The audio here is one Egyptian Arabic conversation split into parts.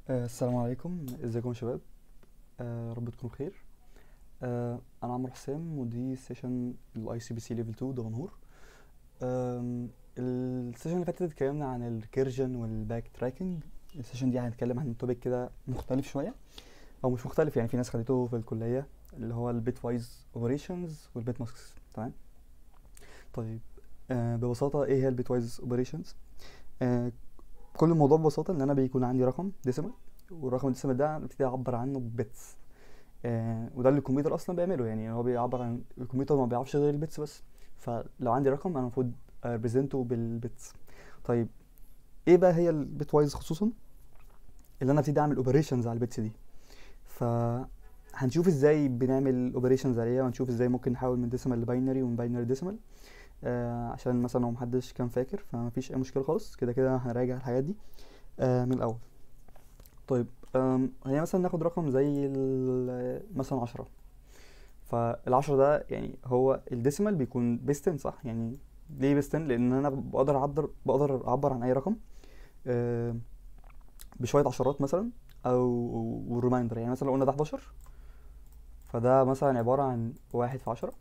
آه، السلام عليكم ازيكم يا شباب آه، رب تكونوا بخير آه، انا عمرو حسام ودي سيشن الاي سي بي سي ليفل 2 دمنهور آم، السيشن اللي فاتت اتكلمنا عن الكيرجن والباك تراكنج السيشن دي هنتكلم عن توبيك كده مختلف شويه او مش مختلف يعني في ناس خدته في الكليه اللي هو البيت وايز اوبريشنز والبيت ماسكس تمام طيب آه، ببساطه ايه هي البيت وايز اوبريشنز كل الموضوع ببساطه ان انا بيكون عندي رقم ديسيمال والرقم الديسيمال ده ببتدي اعبر عنه ببيتس آه وده اللي الكمبيوتر اصلا بيعمله يعني هو بيعبر عن الكمبيوتر ما بيعرفش غير البيتس بس فلو عندي رقم انا المفروض اريبريزنته بالبيتس طيب ايه بقى هي البيت وايز خصوصا اللي انا ابتدي اعمل اوبريشنز على البيتس دي فهنشوف ازاي بنعمل اوبريشنز عليها وهنشوف ازاي ممكن نحول من ديسيمال لباينري ومن باينري ديسيمال آه عشان مثلا لو محدش كان فاكر فمفيش اي مشكله خالص كده كده هنراجع الحاجات دي آه من الاول طيب أم، هي مثلا ناخد رقم زي ال- مثلا عشرة فالعشرة ده يعني هو الديسيمال بيكون بيستن صح يعني ليه بيستن لان انا بقدر اعبر بقدر اعبر عن اي رقم أم، بشوية عشرات مثلا او ريمايندر يعني مثلا لو قلنا ده 11 فده مثلا عبارة عن واحد في عشرة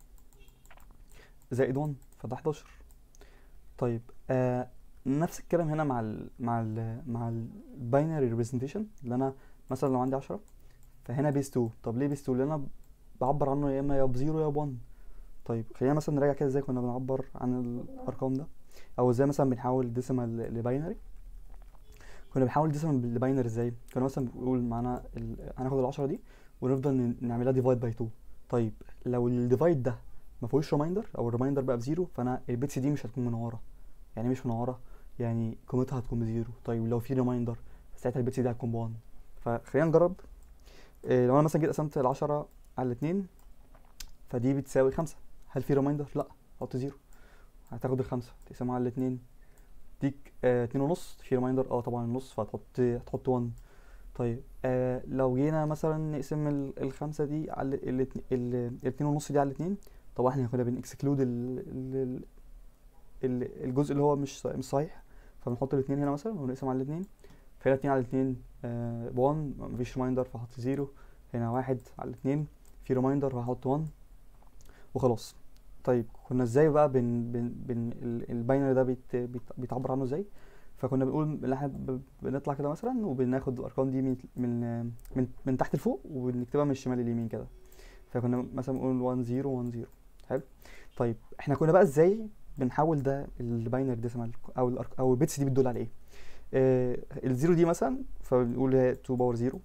زائد 1 فده 11 طيب آه نفس الكلام هنا مع ال مع ال مع الباينري ريبريزنتيشن اللي انا مثلا لو عندي 10 فهنا بيس 2 طب ليه بيس 2 لان انا بعبر عنه يا اما يا بزيرو يا ب1 طيب خلينا مثلا نراجع كده ازاي كنا بنعبر عن الارقام ده او ازاي مثلا بنحول ديسيمال لباينري كنا بنحول ديسيمال لباينري ازاي كنا مثلا بنقول معانا ال... هناخد ال10 دي ونفضل ن- نعملها ديفايد باي 2 طيب لو الديفايد ده ما فيهوش ريمايندر او الريمايندر بقى بزيرو فانا البيتس دي مش هتكون منوره يعني مش منوره يعني قيمتها هتكون بزيرو طيب لو في ريمايندر ساعتها البيتس دي هتكون بوان فخلينا نجرب إيه لو انا مثلا جيت قسمت العشرة على الاتنين فدي بتساوي خمسة هل في ريمايندر؟ لا حط زيرو هتاخد الخمسة تقسمها على الاتنين تديك آه اتنين ونص في ريمايندر اه طبعا النص فهتحط هتحط 1 طيب آه لو جينا مثلا نقسم ال- الخمسة دي على ال- الاتن- ال- الاتنين ونص دي على الاتنين طبعا احنا كنا بنكسكلود ال- ال- ال- الجزء اللي هو مش ص- مش صحيح فبنحط الاتنين هنا مثلا ونقسم على الاتنين فهنا اتنين على الاتنين آه بوان مفيش ريمايندر فهحط زيرو هنا واحد على الاتنين في ريمايندر فهحط وان وخلاص طيب كنا ازاي بقى بن بن بن ال- الباينري ده بيت بيت بيتعبر عنه ازاي فكنا بنقول ان احنا ب- بنطلع كده مثلا وبناخد الارقام دي من من من, من تحت لفوق وبنكتبها من الشمال لليمين كده فكنا مثلا بنقول 1 0 1 0 حلو طيب احنا كنا بقى ازاي بنحول ده الباينري ديسيمال او الأرق- او البيتس دي بتدل على ايه آه الزيرو دي مثلا فبنقول هي 2 باور 0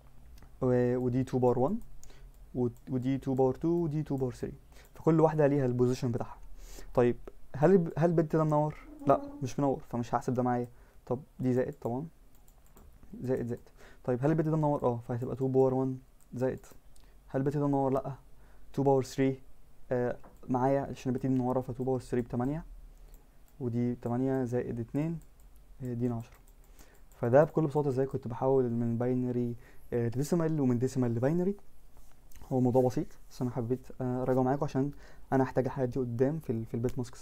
ودي 2 باور 1 ود- ودي 2 باور 2 ودي 2 باور 3 فكل واحده ليها البوزيشن بتاعها طيب هل الب- هل البت ده منور لا مش منور فمش هحسب ده معايا طب دي زائد طبعا زائد زائد طيب هل البت ده منور اه فهتبقى 2 باور 1 زائد هل البت ده منور لا 2 باور 3 آه معايا عشان البت دي منوره ف 2 باور 3 ب 8 ودي 8 زائد 2 دي 10 فده بكل بساطه ازاي كنت بحول من باينري لديسيمال ومن ديسيمال لباينري هو موضوع بسيط بس انا حبيت آه، اراجعه معاكم عشان انا هحتاج الحاجات دي قدام في ال في البيت ماسكس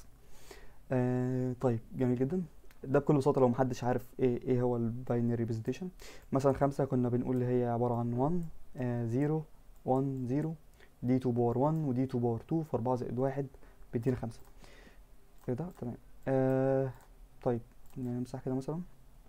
آه طيب جميل جدا ده بكل بساطه لو محدش عارف ايه ايه هو الباينري ريبريزنتيشن مثلا خمسة كنا بنقول اللي هي عباره عن 1 آه 0 1 0 دي 2 باور 1 ودي 2 باور 2 في 4 زائد 1 بيدينا 5 كده تمام آه طيب نمسح كده مثلا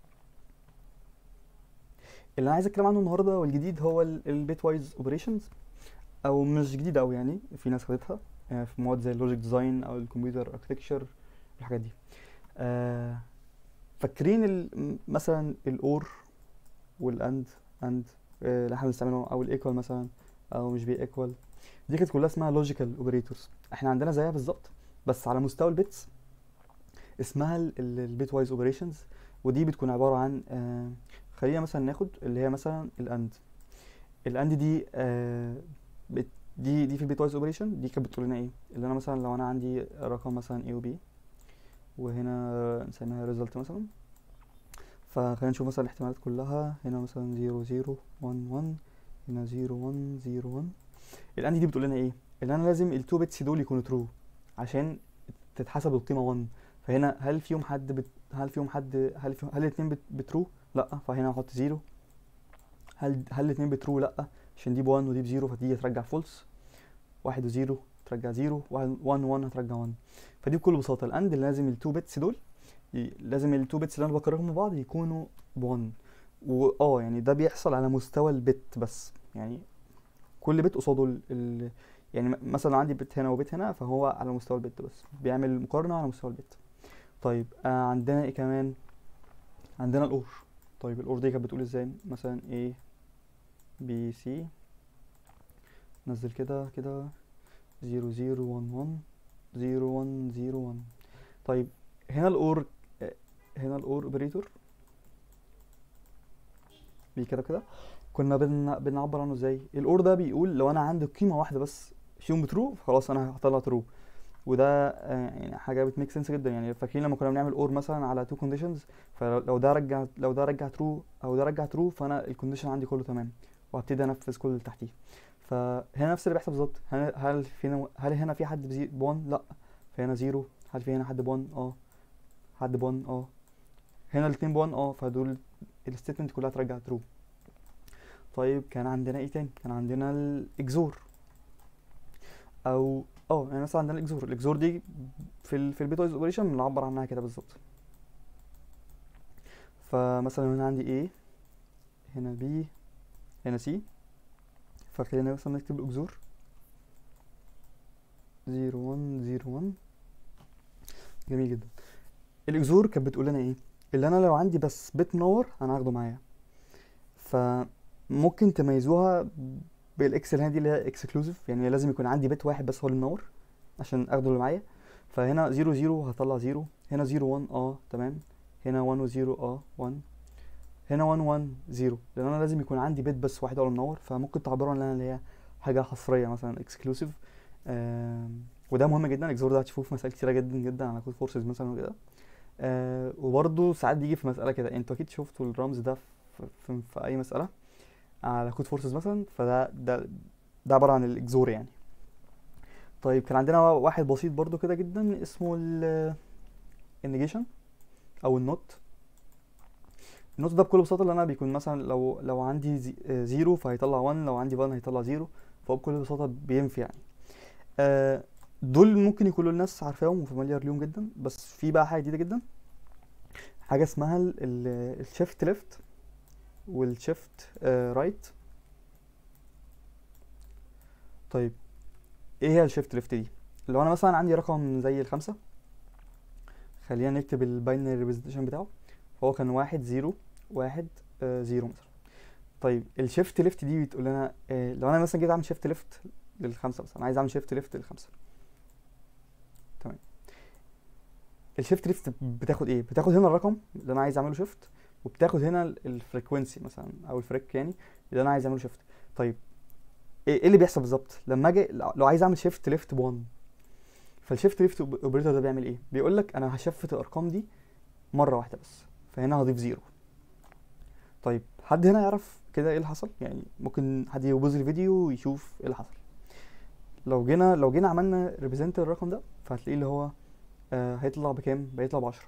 اللي انا عايز اتكلم عنه النهارده والجديد هو البيت وايز اوبريشنز او مش جديد قوي يعني في ناس خدتها آه، في مواد زي اللوجيك ديزاين او الكمبيوتر اركتكتشر الحاجات دي آه، فاكرين ال- م- مثلا الاور والاند اند اللي احنا بنستعملهم او الايكوال مثلا او مش بي ايكوال دي كانت كلها اسمها لوجيكال اوبريتورز احنا عندنا زيها بالظبط بس على مستوى البيتس اسمها البيت وايز اوبريشنز ودي بتكون عباره عن آه، خلينا مثلا ناخد اللي هي مثلا الاند الاند دي آه، بت- دي دي في البيت وايز اوبريشن دي كانت بتقول لنا ايه اللي انا مثلا لو انا عندي رقم مثلا A و B وهنا نسميها ريزلت مثلا فخلينا نشوف مثلا الاحتمالات كلها هنا مثلا 0 0 1 1 هنا 0 1 0 1 الاند دي بتقول لنا ايه اللي انا لازم التو بيتس دول يكونوا ترو عشان تتحسب القيمه 1 فهنا هل فيهم حد بت... هل فيهم حد هل فيهم... هل الاثنين بت... بترو لا فهنا هحط 0 هل هل الاثنين بترو لا عشان دي ب1 ودي بزيرو فتيجي ترجع فولس واحد وزيرو ترجع زيرو واحد 1 1 هترجع 1 فدي بكل بساطه الاند لازم التو بيتس دول ي- لازم التو بيتس اللي انا بكررهم ببعض يكونوا ب1 واه يعني ده بيحصل على مستوى البت بس يعني كل بت قصاده ال... ال... يعني م- مثلا لو عندي بت هنا وبت هنا فهو على مستوى البت بس بيعمل مقارنة على مستوى البت طيب آه عندنا ايه كمان عندنا الاور طيب الاور دي كانت بتقول ازاي مثلا A B C نزل كده كده زيرو زيرو ون ون زيرو ون زيرو ون طيب هنا الاور آه، هنا الاور اوبريتور كده كده كنا بن... بنعبر عنه ازاي الاور ده بيقول لو انا عندي قيمه واحده بس فيهم بترو خلاص انا هطلع ترو وده آه، يعني حاجه بتميك سنس جدا يعني فاكرين لما كنا بنعمل اور مثلا على تو كونديشنز فلو لو ده رجع لو ده رجع ترو او ده رجع ترو فانا الكونديشن عندي كله تمام وهبتدي انفذ كل اللي تحتيه فهنا نفس اللي بيحصل بالظبط هل هل فينا هل هنا في حد بزي- بون لا فهنا زيرو هل في هنا حد بون اه حد بون اه هنا الاتنين بون اه فدول الستيتمنت كلها ترجع ترو طيب كان عندنا ايه تاني كان عندنا الاكزور او اه يعني مثلا عندنا الاكزور الاكزور دي في ال في البيت وايز اوبريشن بنعبر عنها كده بالظبط فمثلا هنا عندي A هنا B هنا C فخلينا مثلا نكتب الاكزور زيرو ون زيرو ون جميل جدا الاكزور كانت بتقول لنا ايه اللي انا لو عندي بس بيت منور انا هاخده معايا فممكن تميزوها بالاكس اللي هنا دي اللي هي اكسكلوزيف يعني لازم يكون عندي بت واحد بس هو اللي منور عشان اخده اللي معايا فهنا زيرو زيرو هطلع زيرو هنا زيرو ون اه تمام هنا ون وزيرو اه ون هنا ون ون زيرو لان انا لازم يكون عندي بت بس واحد هو اللي منور فممكن تعبروا عنها اللي هي حاجه حصريه مثلا اكسكلوسيف وده مهم جدا الاكزور ده هتشوفوه في مسائل كتيره جدا جدا على كود فورسز مثلا وكده آه وبرده ساعات بيجي في مساله كده انتوا اكيد شفتوا الرمز ده في, في, في اي مساله على كود فورسز مثلا فده ده ده عباره عن الاكزور يعني طيب كان عندنا واحد بسيط برضو كده جدا اسمه النيجيشن او النوت النوت ده بكل بساطه اللي انا بيكون مثلا لو لو عندي زي آه، زيرو فهيطلع 1 لو عندي 1 هيطلع زيرو فهو بكل بساطه بينفي يعني آه، دول ممكن يكونوا الناس عارفاهم وفاميليار ليهم جدا بس في بقى حاجه جديده جدا حاجه اسمها الشيفت ليفت والشيفت رايت طيب ايه هي الشيفت ليفت دي لو انا مثلا عندي رقم زي الخمسة خلينا نكتب الباينري ريبريزنتيشن بتاعه فهو كان واحد زيرو واحد آه زيرو مثلا طيب الشيفت ليفت دي بتقول لنا آه لو انا مثلا جيت اعمل شيفت ليفت للخمسة مثلا عايز اعمل شيفت ليفت للخمسة تمام الشيفت ليفت بتاخد ايه بتاخد هنا الرقم اللي انا عايز اعمله شيفت وبتاخد هنا الفريكوينسي مثلا او الفريك يعني اللي انا عايز اعمله شيفت طيب ايه إيه اللي بيحصل بالظبط لما اجي لو عايز اعمل شيفت ليفت ب1 فالشيفت ليفت اوبريتور ده بيعمل ايه بيقول لك انا هشفت الارقام دي مره واحده بس فهنا هضيف زيرو طيب حد هنا يعرف كده ايه اللي حصل يعني ممكن حد يبوظ الفيديو ويشوف ايه اللي حصل لو جينا لو جينا عملنا ريبريزنت الرقم ده فهتلاقيه اللي هو آه هيطلع بكام بيطلع ب 10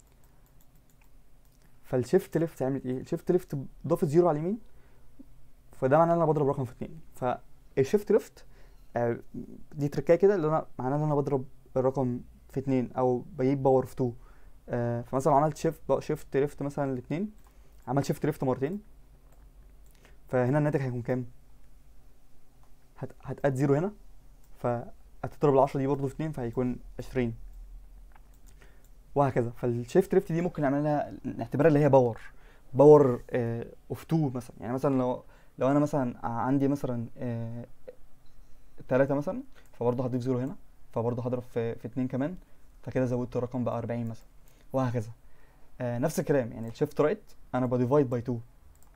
فالشيفت ليفت عملت ايه الشيفت ليفت ضافت زيرو على اليمين فده معناه ان انا بضرب رقم في اتنين فالشيفت ليفت آه، دي تركايه كده اللي انا معناه ان انا بضرب الرقم في اتنين او بجيب باور في 2 آه فمثلا لو عملت شيفت شيفت ليفت مثلا الاتنين عملت شيفت ليفت مرتين فهنا الناتج هيكون كام هت... هتقاد زيرو هنا فهتضرب العشرة دي برضه في اتنين فهيكون عشرين وهكذا فالشيفت ليفت دي ممكن نعملها نعتبرها اللي هي باور باور اوف 2 مثلا يعني مثلا لو لو انا مثلا عندي مثلا آه تلاتة مثلا فبرضه هضيف زيرو هنا فبرضه هضرب في في اتنين كمان فكده زودت الرقم بقى 40 مثلا وهكذا آه نفس الكلام يعني الشيفت رايت انا بديفايد باي 2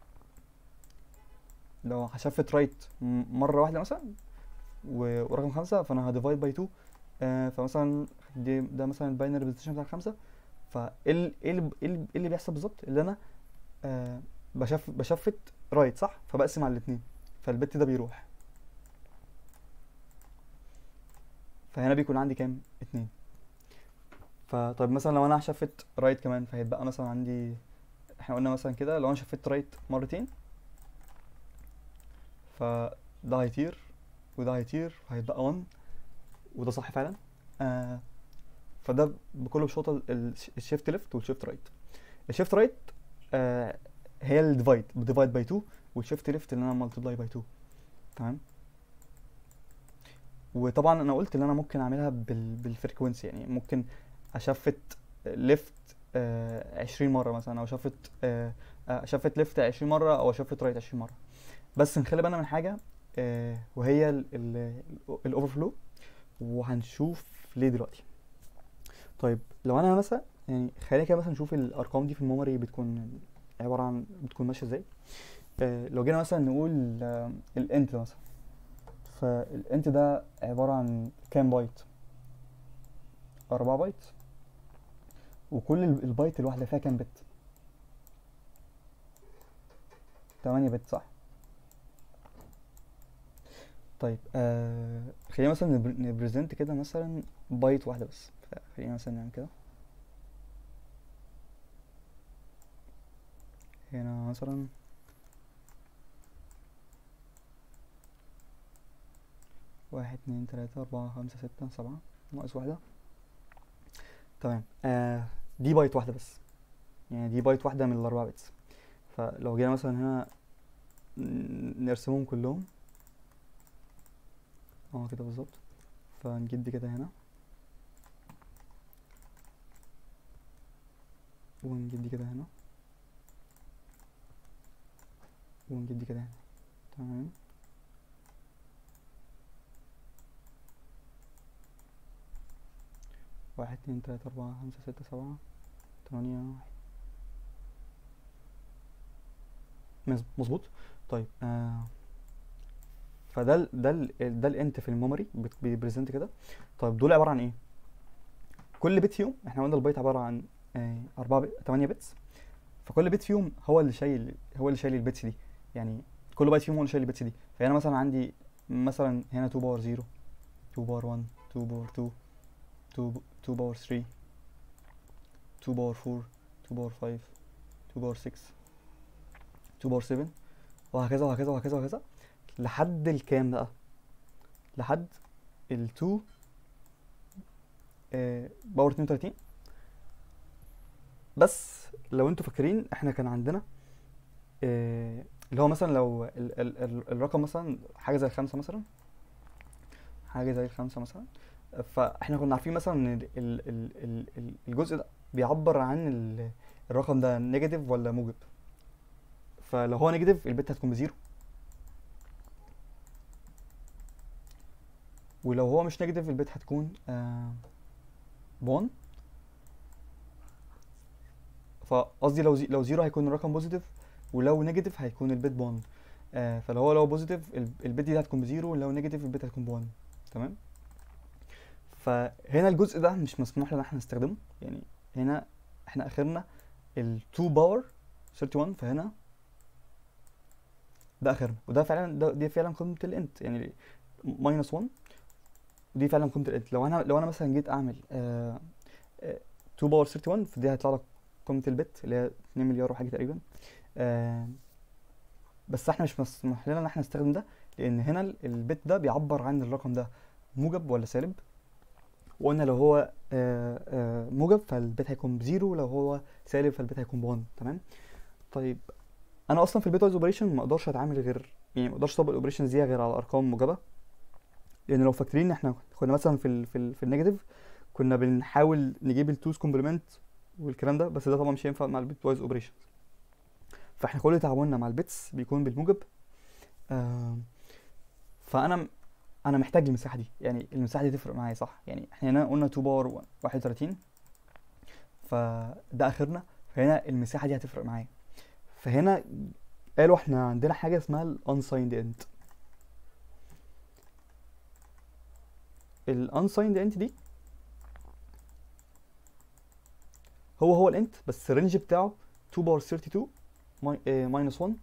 لو هشفت رايت مره واحده مثلا و- ورقم خمسة فانا هديفايد باي 2 آه فمثلا دي ده مثلا الباينري ريبريزنتيشن بتاع الخمسة فايه ال- ايه اللي ايه اللي- إيه اللي بيحصل بالظبط اللي انا آه بشف بشفت رايت صح فبقسم على الاتنين فالبت ده بيروح فهنا بيكون عندي كام اتنين فطيب مثلا لو انا شفت رايت كمان فهيبقى مثلا عندي احنا قلنا مثلا كده لو انا شفت رايت مرتين فده هيطير وده هيطير هيتبقى 1 وده صح فعلا آه فده بكل بساطه الشيفت ليفت والشيفت رايت الشيفت رايت آه هي الديفايد بديفايد باي 2 والشيفت ليفت اللي انا ملتبلاي باي 2 تمام وطبعا انا قلت ان انا ممكن اعملها بال بالفريكونسي يعني ممكن اشفت ليفت آه 20 مره مثلا او اشفت آه اشفت ليفت 20 مره او اشفت رايت 20 مره بس نخلي بالنا من حاجه آه وهي الاوفر فلو وهنشوف ليه دلوقتي طيب لو انا مثلا يعني خلينا كده مثلا نشوف الارقام دي في الميموري بتكون عباره عن بتكون ماشيه ازاي آه لو جينا مثلا نقول آه الانت مثلا فالانت ده عباره عن كام بايت أربعة بايت وكل البايت الواحدة فيها كام بت تمانية بت صح طيب آه خلينا مثلا نبريزنت كده مثلا بايت واحدة بس خلينا مثلا نعمل كده هنا مثلا واحد اتنين تلاتة أربعة خمسة ستة سبعة ناقص واحدة تمام آه دي بايت واحدة بس يعني دي بايت واحدة من الأربعة بيتس فلو جينا مثلا هنا نرسمهم كلهم اه كده بالظبط فنجيب دي كده هنا ونجيب دي كده هنا ونجيب دي كده هنا تمام واحد اتنين تلاتة أربعة خمسة ستة سبعة تمانية واحد مظبوط طيب آه فده ال ده ال ده الانت في الميموري بيبريزنت كده طيب دول عباره عن ايه كل بت فيهم احنا قلنا البايت عباره عن آه أربعة بي... تمانية بتس فكل بت فيهم هو اللي شايل هو اللي شايل البتس دي يعني كل بايت فيهم هو اللي شايل البتس دي فهنا مثلا عندي مثلا هنا 2 باور 0 2 باور 1 2 باور 2 2 2 باور 3 2 باور 4 2 باور 5 2 باور 6 2 باور 7 وهكذا وهكذا وهكذا وهكذا لحد الكام بقى لحد ال 2 آه باور 32 بس لو انتوا فاكرين احنا كان عندنا آه اللي هو مثلا لو ال ال ال الرقم مثلا حاجه زي الخمسه مثلا حاجه زي الخمسه مثلا فاحنا كنا عارفين مثلا ان ال ال ال الجزء ده بيعبر عن الرقم ده نيجاتيف ولا موجب فلو هو نيجاتيف البت هتكون بزيرو ولو هو مش نيجاتيف البت هتكون آه بون فقصدي لو زي لو زيرو هيكون الرقم بوزيتيف ولو نيجاتيف هيكون البت بون آه فلو هو لو بوزيتيف البت دي هتكون بزيرو ولو نيجاتيف البت هتكون بون تمام فهنا الجزء ده مش مسموح لنا احنا نستخدمه يعني هنا احنا اخرنا ال 2 باور 31 فهنا ده اخرنا وده فعلا ده دي فعلا قيمه الانت يعني ماينس 1 دي فعلا قيمه الانت لو انا لو انا مثلا جيت اعمل آه آه 2 باور 31 فدي هيطلع لك قيمه البت اللي هي 2 مليار وحاجه تقريبا آه بس احنا مش مسموح لنا ان احنا نستخدم ده لان هنا البت ده بيعبر عن الرقم ده موجب ولا سالب وقلنا لو هو آه آه موجب فالبيت هيكون بزيرو لو هو سالب فالبيت هيكون بون تمام طيب انا اصلا في البيت وايز اوبريشن ما اقدرش اتعامل غير يعني ما اقدرش اطبق الاوبريشنز دي غير على ارقام موجبه لان لو فاكرين احنا كنا مثلا في ال في, ال في النيجاتيف كنا بنحاول نجيب التوز كومبلمنت والكلام ده بس ده طبعا مش هينفع مع البيت وايز اوبريشن فاحنا كل تعاملنا مع البيتس بيكون بالموجب آه فانا انا محتاج المساحه دي يعني المساحه دي تفرق معايا صح يعني احنا هنا قلنا 2 باور 31 فده اخرنا فهنا المساحه دي هتفرق معايا فهنا قالوا احنا عندنا حاجه اسمها الانسايند انت الانسايند انت دي هو هو الانت بس الرينج بتاعه 2 باور 32 ماينس 1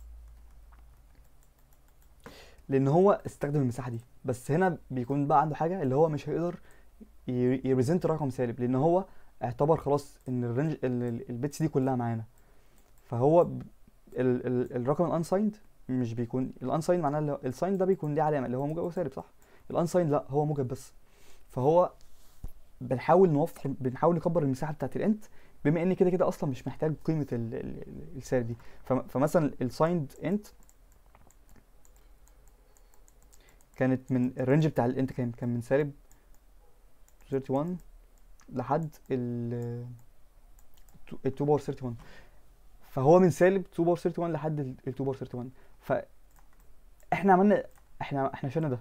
لان هو استخدم المساحه دي بس هنا بيكون بقى عنده حاجه اللي هو مش هيقدر يريزنت رقم سالب لان هو اعتبر خلاص ان الرينج البيتس دي كلها معانا فهو ال ال الرقم الانسايند مش بيكون الانسايند معناه اللي الساين ده بيكون ليه علامه اللي هو موجب وسالب صح الانسايند لا هو موجب بس فهو بنحاول نوفر بنحاول نكبر المساحه بتاعت الانت بما ان كده كده اصلا مش محتاج قيمه ال- ال- ال- السالب دي فم- فمثلا السايند انت كانت من الرينج بتاع الانت كان كان من سالب 31 لحد ال ال 2 باور 31 فهو من سالب 2 باور 31 لحد ال 2 باور 31 فاحنا عملنا احنا احنا شلنا ده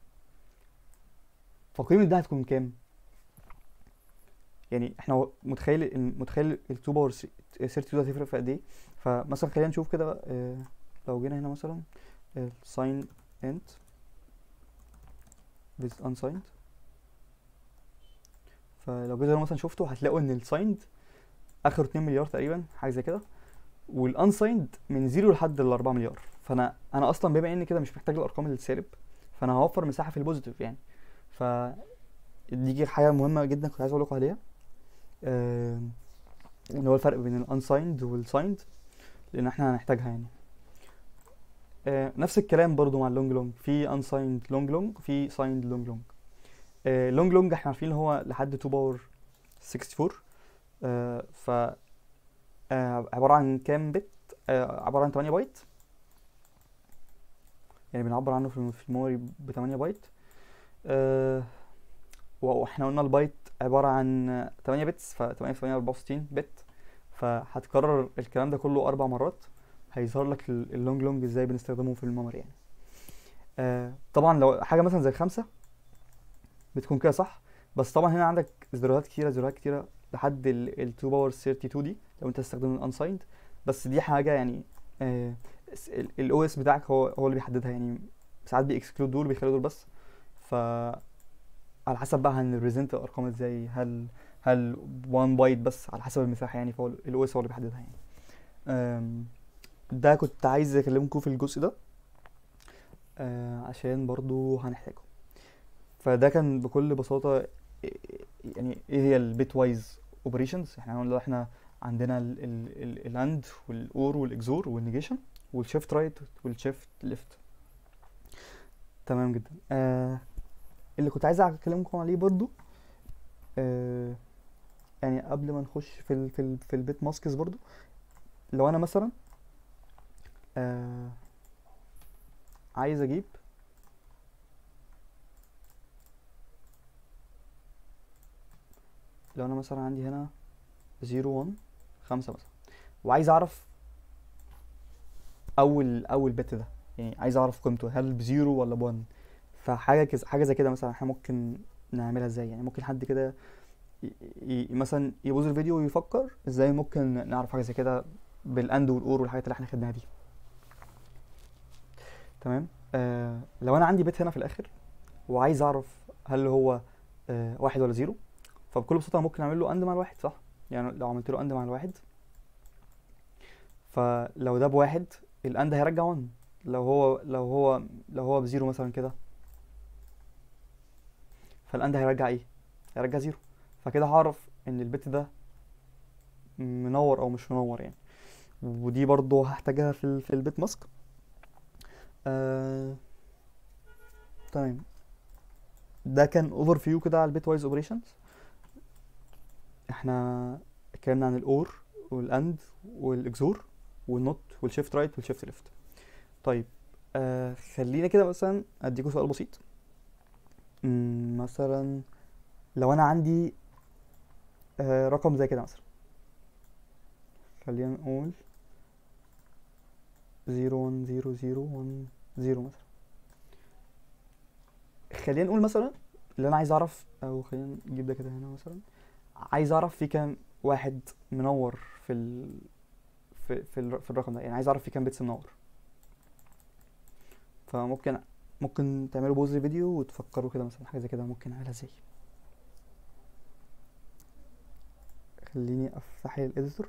فقيمة ده هتكون كام؟ يعني احنا متخيل ال- متخيل ال 2 باور 32 ده هتفرق في قد ايه؟ فمثلا خلينا نشوف كده آه، لو جينا هنا مثلا الساين انت visit unsigned فلو جيت هنا مثلا شفته هتلاقوا ان السايند اخره 2 مليار تقريبا حاجه زي كده والانسايند من 0 لحد ال 4 مليار فانا انا اصلا بما اني كده مش محتاج الارقام السالب فانا هوفر مساحه في البوزيتيف يعني ف دي حاجه مهمه جدا كنت عايز اقول لكم عليها آم، اللي هو الفرق بين الانسايند والسايند لان احنا هنحتاجها يعني آه، نفس الكلام برضو مع اللونج لونج في انسايند لونج لونج في سايند لونج لونج لونج لونج احنا عارفين اللي هو لحد 2 باور 64 آه، ف آه، عبارة عن كام بت آه، عبارة عن 8 بايت يعني بنعبر عنه في في الميموري ب 8 بايت آه، واحنا قلنا البايت عبارة عن 8 بتس ف 8 في 8 64 بت فهتكرر الكلام ده كله أربع مرات هيظهر لك ال- اللونج لونج ازاي بنستخدمه في الميموري يعني آه، طبعا لو حاجة مثلا زي خمسة بتكون كده صح بس طبعا هنا عندك زيروهات كتيرة زيروهات كتيرة لحد ال ال 2 باور 32 دي لو انت تستخدم الانسايند بس دي حاجة يعني الاو اس بتاعك هو هو اللي بيحددها يعني ساعات بيكسكلود دول بيخلي دول بس ف على حسب بقى هنريزنت الارقام ازاي هل هل 1 بايت بس على حسب المساحة يعني فهو الاو اس هو اللي بيحددها يعني أم، ده كنت عايز اكلمكم في الجزء ده آه، عشان برضو هنحتاجه فده كان بكل بساطة إيه- يعني ايه هي البيت وايز اوبريشنز احنا قلنا احنا عندنا الاند والاور والاكزور والنيجيشن والشيفت رايت والشيفت ليفت تمام جدا آه اللي كنت عايز اكلمكم عليه برضو آه يعني قبل ما نخش في ال في ال في البيت ماسكس برضو لو انا مثلا آه عايز اجيب لو انا مثلا عندي هنا 0 1 5 مثلا وعايز اعرف اول اول بت ده يعني عايز اعرف قيمته هل بزيرو ولا بوان فحاجه كز حاجه زي كده مثلا احنا ممكن نعملها ازاي يعني ممكن حد كده ي... ي... مثلا يبوظ الفيديو ويفكر ازاي ممكن نعرف حاجه زي كده بالاند والاور والحاجات اللي احنا خدناها دي تمام آه لو انا عندي بت هنا في الاخر وعايز اعرف هل هو آه واحد ولا زيرو فبكل بساطه أنا ممكن اعمل له اند مع الواحد صح يعني لو عملت له اند مع الواحد فلو ده بواحد الاند هيرجع 1 لو هو لو هو لو هو بزيرو مثلا كده فالاند هيرجع ايه هيرجع زيرو فكده هعرف ان البت ده منور او مش منور يعني ودي برضو هحتاجها في ال في البيت ماسك آه... تمام ده كان اوفر فيو كده على البيت وايز اوبريشنز احنا اتكلمنا عن الاور والاند والاكزور والنوت والشيفت رايت والشيفت ليفت طيب آه خلينا كده مثلا اديكم سؤال بسيط مم، مثلا لو انا عندي آه رقم زي كده مثلا خلينا نقول زيرو ون زيرو زيرو ون زيرو مثلا خلينا نقول مثلا اللي انا عايز اعرف او خلينا نجيب ده كده هنا مثلا عايز اعرف في كام واحد منور في ال في في, ال... في الرقم ده يعني عايز اعرف في كام بيتس منور فممكن ممكن تعملوا بوز للفيديو وتفكروا كده مثلا حاجه زي كده ممكن اعملها ازاي خليني افتح لي الاديتور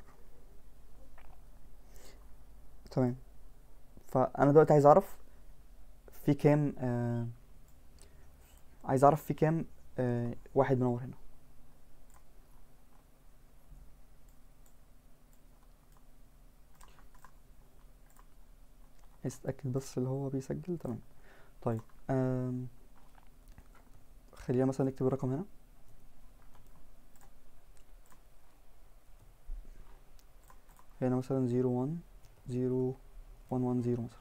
تمام فانا دلوقتي عايز اعرف في كام آه عايز اعرف في كام آه واحد منور هنا عايز اتاكد بس اللي هو بيسجل تمام طيب آم. خلينا مثلا نكتب الرقم هنا هنا مثلا زيرو وان زيرو وان وان زيرو مثلا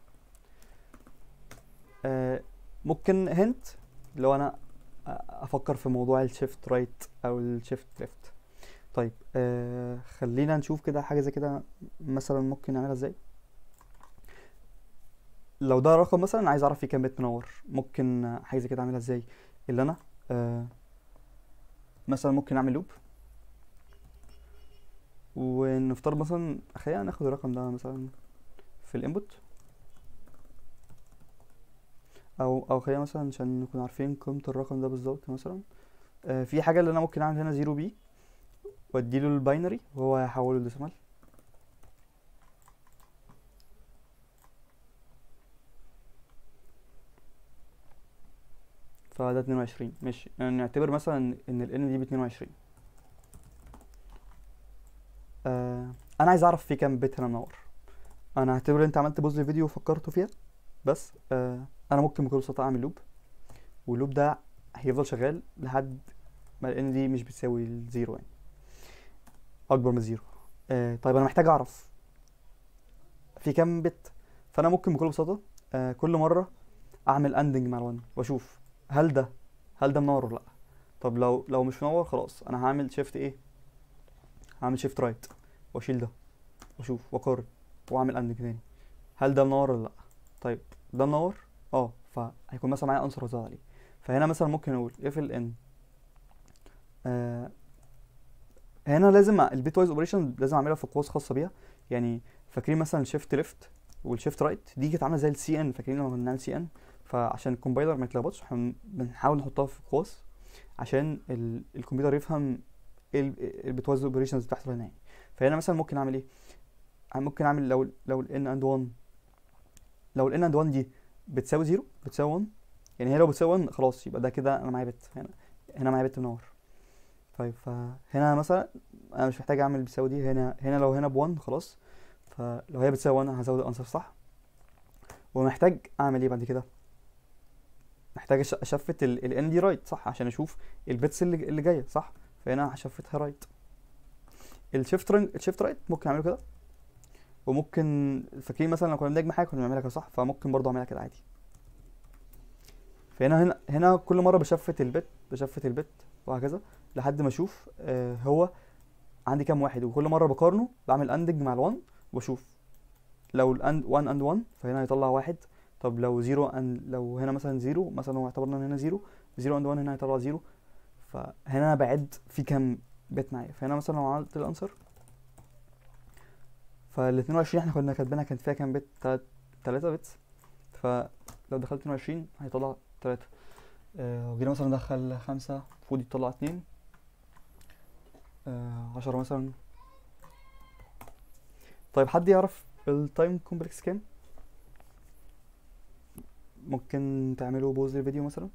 آه ممكن هنت لو انا افكر في موضوع الشيفت رايت او الشيفت ليفت طيب آه خلينا نشوف كده حاجه زي كده مثلا ممكن نعملها ازاي لو ده رقم مثلا عايز اعرف فيه كام بت منور ممكن حاجه زي كده اعملها ازاي اللي انا آه مثلا ممكن اعمل لوب ونفترض مثلا خلينا ناخد الرقم ده مثلا في الانبوت او او خلينا مثلا عشان نكون عارفين قيمة الرقم ده بالظبط مثلا آه في حاجة اللي انا ممكن اعمل هنا زيرو بي واديله الباينري وهو هيحوله لديسيمال فده اتنين وعشرين ماشي يعني نعتبر مثلا ان ال n دي باتنين وعشرين آه انا عايز اعرف في كام بت هنا منور انا هعتبر انت عملت بوز الفيديو وفكرتوا فيها بس آه انا ممكن بكل بساطه اعمل لوب واللوب ده هيفضل شغال لحد ما ال n دي مش بتساوي الزيرو يعني اكبر من الزيرو آه طيب انا محتاج اعرف في كام بت فانا ممكن بكل بساطه آه كل مره اعمل اندنج مع ال1 واشوف هل ده هل ده منور ولا لا طب لو لو مش منور خلاص انا هعمل شيفت ايه هعمل شيفت رايت واشيل ده واشوف واقارن واعمل اندنج تاني هل ده منور ولا لا طيب ده منور اه فهيكون مثلا معايا انسر وزاد عليه فهنا مثلا ممكن اقول اف ال ان آه هنا لازم البيت وايز اوبريشن لازم اعملها في قوس خاصه بيها يعني فاكرين مثلا الشيفت ليفت والشيفت رايت دي كانت عامله زي السي ان فاكرين لما كنا بنعمل سي ان فعشان الكومبايلر ما يتلخبطش احنا بنحاول نحطها في قوس عشان ال... الكمبيوتر يفهم ايه البيت وايز اوبريشنز بتحصل هنا يعني فهنا مثلا ممكن اعمل ايه ممكن اعمل لو لو ال n and 1 لو ال n and 1 دي بتساوي 0 بتساوي 1 يعني هي لو بتساوي 1 خلاص يبقى ده كده انا معايا بت هنا هنا معايا بت منور طيب فهنا مثلا انا مش محتاج اعمل بتساوي دي هنا هنا لو هنا ب 1 خلاص فلو هي بتساوي 1 هزود الانسر صح ومحتاج اعمل ايه بعد كده محتاج اشفت ال n دي رايت صح عشان اشوف البيتس اللي اللي جايه صح فهنا هشفتها رايت الشيفت الشيفت رايت ممكن اعمله كده وممكن فاكرين مثلا لو كنا بنجمع حاجه كنا بنعملها كده صح فممكن برضه اعملها كده عادي فهنا هنا هنا كل مره بشفت البت بشفت البت وهكذا لحد ما اشوف آه هو عندي كام واحد وكل مره بقارنه بعمل اندنج مع ال1 واشوف لو الاند 1 اند 1 فهنا هيطلع واحد طب لو 0 اند لو هنا مثلا 0 مثلا هو اعتبرنا ان هنا 0 0 اند 1 هنا هيطلع 0 فهنا انا بعد في كام بت معايا فهنا مثلا لو عملت الانسر فال 22 احنا كنا كاتبينها كانت فيها كام بت 3 بتس فلو دخلت 22 هيطلع 3 آه وجينا مثلا ندخل 5 المفروض يطلع 2 آه 10 مثلا طيب حد يعرف التايم كومبلكس كام ممكن تعملوا بوز للفيديو مثلا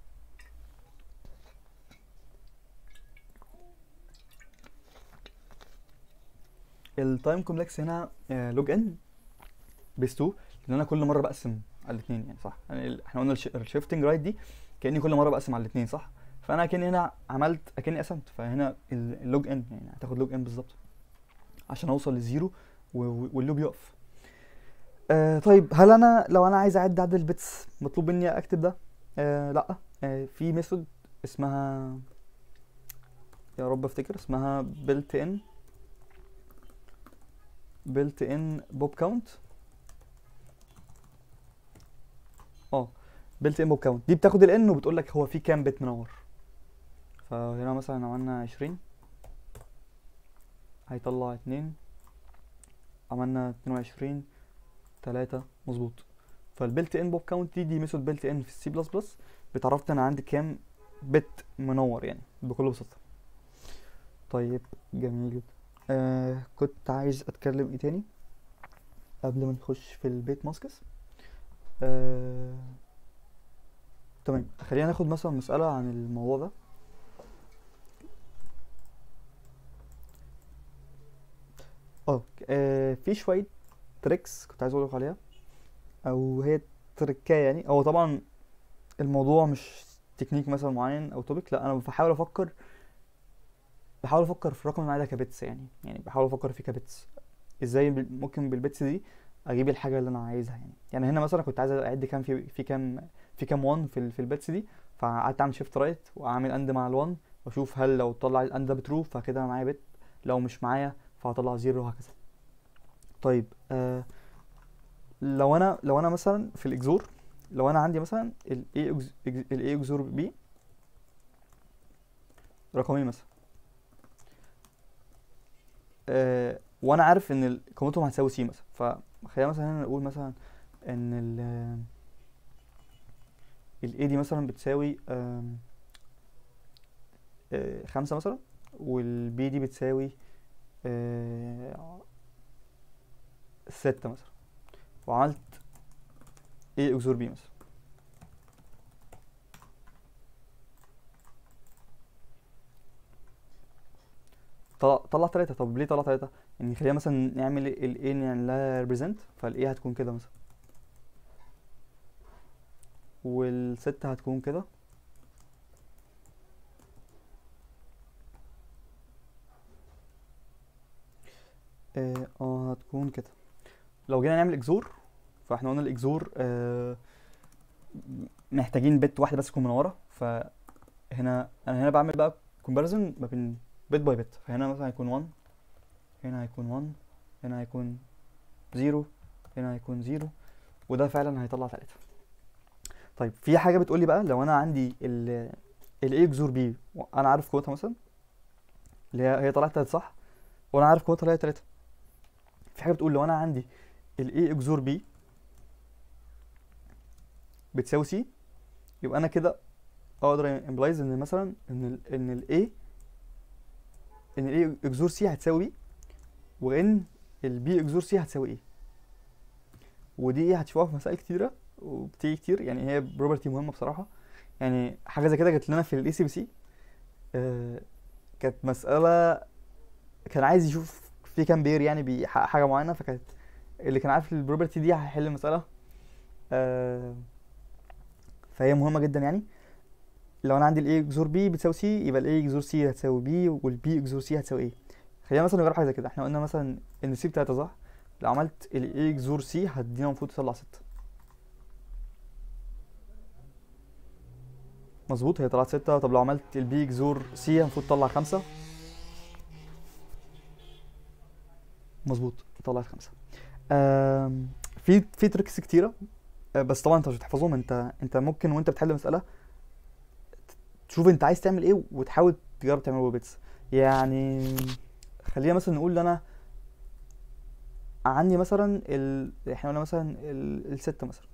التايم كومبلكس هنا لوج ان بيس 2 لان انا كل مره بقسم على الاثنين يعني صح يعني احنا قلنا الشيفتنج رايت دي كاني كل مره بقسم على الاثنين صح فانا كاني هنا عملت اكني قسمت فهنا اللوج ان يعني هتاخد لوج ان بالظبط عشان اوصل للزيرو واللوب يقف آه طيب هل انا لو انا عايز اعد عدد البيتس مطلوب مني اكتب ده آه لا آه في ميثود اسمها يا رب افتكر اسمها built in built in bob count اه built in bob count دي بتاخد ال n وبتقول لك هو في كام بت منور فهنا مثلا عملنا عشرين هيطلع اتنين عملنا اتنين وعشرين تلاتة مظبوط فالبيلت ان بوب كاونت دي دي ميثود بيلت ان في السي بلس بلس بتعرفت انا عندي كام بت منور يعني بكل بساطة طيب جميل جدا آه كنت عايز اتكلم ايه تاني قبل ما نخش في البيت ماسكس آه تمام خلينا ناخد مثلا مسألة عن الموضوع ده اه آه، في شوية تريكس كنت عايز اقولك عليها او هي تركايه يعني هو طبعا الموضوع مش تكنيك مثلا معين او توبيك لا انا بحاول افكر بحاول افكر في الرقم اللي معايا ده كبيتس يعني يعني بحاول افكر فيه كبيتس ازاي بال- ممكن بالبيتس دي اجيب الحاجه اللي انا عايزها يعني يعني هنا مثلا كنت عايز اعد كام في في كام في كام 1 في ال- في البيتس دي فقعدت اعمل شيفت رايت واعمل اند مع ال1 واشوف هل لو طلع الاند ده بترو فكده انا معايا بت لو مش معايا فهطلع زيرو وهكذا طيب آه لو انا لو انا مثلا في الاكزور لو انا عندي مثلا ال A ex- ال A اكزور B رقمين مثلا آه وانا عارف ان ال- قيمتهم هتساوي سي مثلا فخلينا مثلا هنا نقول مثلا ان ال ال A دي مثلا بتساوي آم، آه خمسة مثلا وال B دي بتساوي آه ستة مثلا وعملت A اكزور B مثلا طلع طلع تلاتة طب ليه طلع تلاتة؟ يعني خلينا مثلا نعمل ال A نعمل لها represent فال A هتكون كده مثلا والستة هتكون كده اه آه، هتكون كده لو جينا نعمل اكزور فاحنا قلنا الاكزور آه محتاجين بت واحدة بس تكون منورة فهنا انا هنا بعمل بقى كومباريزون ما بين بت باي بت فهنا مثلا هيكون 1 هنا هيكون 1 هنا هيكون 0 هنا هيكون 0 وده فعلا هيطلع 3 طيب في حاجة بتقولي بقى لو انا عندي ال ال A اكزور B انا عارف قوتها مثلا اللي هي هي طلعت 3 صح وانا عارف قوتها اللي هي 3 في حاجة بتقول لو انا عندي ال A اكزور B بتساوي C يبقى انا كده اقدر امبلايز ان مثلا ان ال ان ال A ان ال A اكزور C هتساوي B وان ال B اكزور C هتساوي ايه ودي ايه هتشوفها في مسائل كتيرة وبتيجي كتير يعني هي بروبرتي مهمة بصراحة يعني حاجة زي كده جت لنا في الاي سي بي سي كانت مسألة كان عايز يشوف في كام بير يعني بيحقق حاجة معينة فكانت اللي كان عارف البروبرتي دي هيحل المسألة آه، فهي مهمة جدا يعني لو انا عندي الاي اكزور بي بتساوي سي يبقى الاي اكزور سي هتساوي بي والبي اكزور سي هتساوي ايه خلينا مثلا نجرب حاجه زي كده احنا قلنا مثلا ان سي بتاعتها صح لو عملت الاي اكزور سي هتدينا المفروض تطلع ستة مظبوط هي طلعت ستة طب لو عملت البي اكزور سي المفروض تطلع خمسة مظبوط طلعت خمسة آم، في في تريكس كتيرة آه، بس طبعا انت مش هتحفظهم انت انت ممكن وانت بتحل مسألة تشوف انت عايز تعمل ايه وتحاول تجرب تعمله بيتس يعني خلينا مثلا نقول ان انا عندي مثلا ال... احنا قلنا مثلا ال... الستة مثلا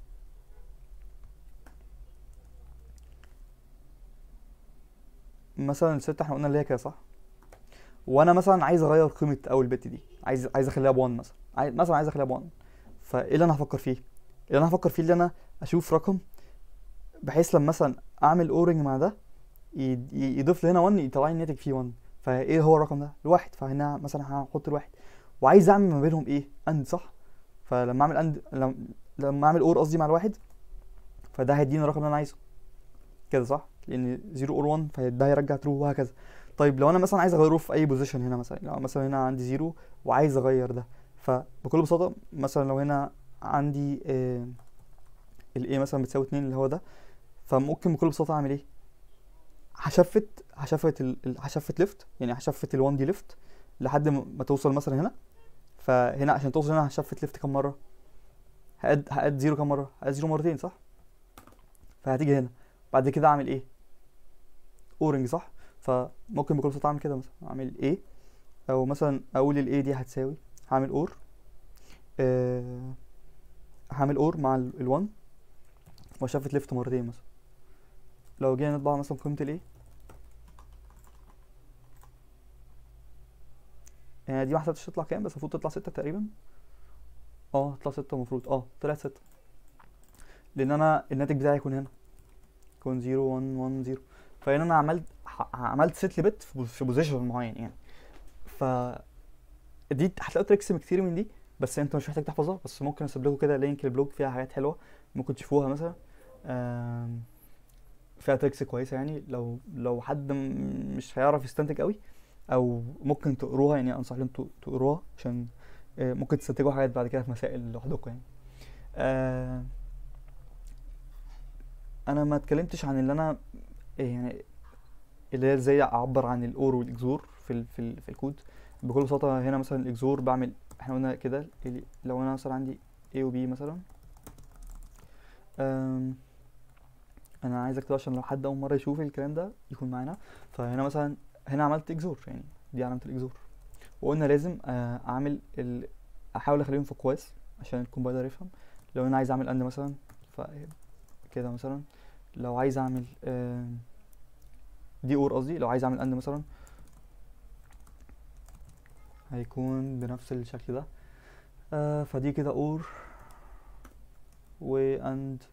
مثلا الستة احنا قلنا اللي هي كده صح وانا مثلا عايز اغير قيمة اول بت دي عايز عايز اخليها ب1 مثلا عايز مثلا عايز اخليها ب1 فايه اللي انا هفكر فيه اللي انا هفكر فيه اللي انا اشوف رقم بحيث لما مثلا اعمل اورنج مع ده يد- ي- يضيف لي هنا 1 يطلع لي الناتج فيه 1 فايه هو الرقم ده الواحد فهنا مثلا هحط الواحد وعايز اعمل ما بينهم ايه اند صح فلما اعمل اند لما, لما اعمل اور قصدي مع الواحد فده هيديني الرقم اللي انا عايزه كده صح لان 0 اور 1 فده هيرجع ترو وهكذا طيب لو انا مثلا عايز اغيره في اي بوزيشن هنا مثلا لو مثلا هنا عندي 0 وعايز اغير ده فبكل بساطه مثلا لو هنا عندي آه الايه مثلا بتساوي 2 اللي هو ده فممكن بكل بساطه اعمل ايه هشفت هشفت ال... ال- هشفت ليفت يعني هشفت ال1 دي ليفت لحد ما ما توصل مثلا هنا فهنا عشان توصل هنا هشفت ليفت كام مره هقد هقد زيرو كام مره هقد زيرو مرتين صح فهتيجي هنا بعد كده اعمل ايه اورنج صح فممكن بكل بساطه اعمل كده مثلا اعمل ايه او مثلا اقول الايه دي هتساوي هعمل اور آه هعمل اور مع ال1 وشفت ليفت مرتين مثلا لو جينا نطبع مثلا قيمة الايه يعني دي ما حسبتش تطلع كام بس المفروض تطلع ستة تقريبا اه تطلع ستة المفروض اه طلعت ستة لان انا الناتج بتاعي يكون هنا يكون زيرو ون ون زيرو فهنا انا عملت ح- عملت ست لبت في بوز- في بوزيشن معين يعني ف دي هتلاقوا تريكس كتير من دي بس انت مش محتاج تحفظها بس ممكن اسيب لكم كده لينك البلوج فيها حاجات حلوه ممكن تشوفوها مثلا آم، فيها تريكس كويسه يعني لو لو حد م- مش هيعرف يستنتج قوي او ممكن تقروها يعني انصح لكم ت- تقروها عشان آه، ممكن تستنتجوا حاجات بعد كده في مسائل لوحدكم يعني آه، انا ما اتكلمتش عن اللي انا يعني اللي هي ازاي اعبر عن الاور والاكزور في ال في, ال في الكود بكل بساطه هنا مثلا الاكزور بعمل احنا قلنا كده ال- لو انا مثلا عندي A و B مثلا أم، انا عايز اكتب عشان لو حد اول مره يشوف الكلام ده يكون معانا فهنا مثلا هنا عملت اكزور يعني دي علامه الاكزور وقلنا لازم آه، اعمل ال... احاول اخليهم في كويس عشان الكومبايلر يفهم لو انا عايز اعمل اند مثلا ف كده مثلا لو عايز اعمل آم، دي اور قصدي لو عايز اعمل اند مثلا هيكون بنفس الشكل ده آه فدي كده اور واند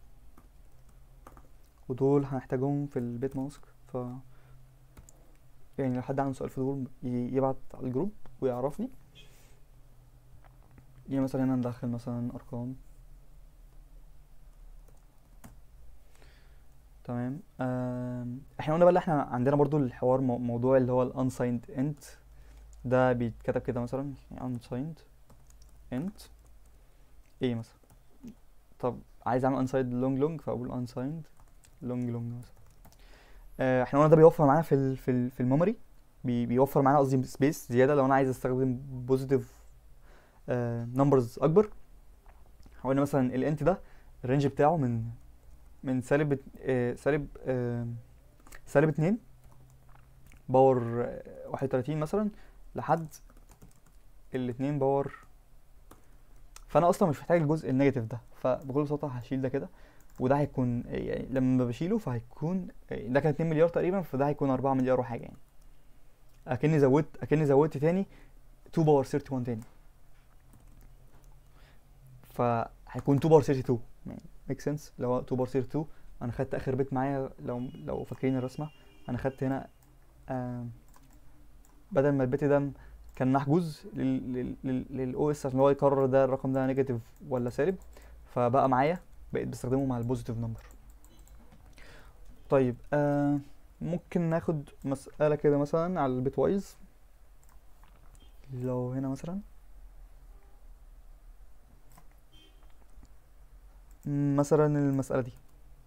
ودول هنحتاجهم في البيت ماسك ف يعني لو حد عنده سؤال في دول ي- يبعت على الجروب ويعرفني يعني مثلا هنا ندخل مثلا ارقام تمام آم، احنا قلنا بقى اللي احنا عندنا برضو الحوار مو- موضوع اللي هو الانسايند انت ده بيتكتب كده مثلا يعني unsigned int ايه مثلا طب عايز اعمل unsigned long long فاقول unsigned long long مثلا آه، احنا قلنا ده بيوفر معانا في ال في ال في الميموري بي بيوفر معانا قصدي سبيس زياده لو انا عايز استخدم بوزيتيف نمبرز اكبر قلنا مثلا الانت ده الرينج بتاعه من من سالب ات- آه، سالب آه، سالب اتنين باور واحد وتلاتين مثلا لحد الاتنين باور فانا اصلا مش محتاج الجزء النيجاتيف ده فبكل بساطه هشيل ده كده وده هيكون يعني لما بشيله فهيكون ده كان 2 مليار تقريبا فده هيكون 4 مليار وحاجه يعني اكني زودت اكني زودت تاني 2 باور 31 تاني فهيكون 2 باور 32 يعني ميك سنس لو 2 باور 32 انا خدت اخر بيت معايا لو لو فاكرين الرسمه انا خدت هنا آم، بدل ما البيت ده كان محجوز للاو اس عشان هو يقرر ده الرقم ده نيجاتيف ولا سالب فبقى معايا بقيت بستخدمه مع البوزيتيف نمبر طيب آه ممكن ناخد مسألة كده مثلا على البيت وايز لو هنا مثلا م- مثلا المسألة دي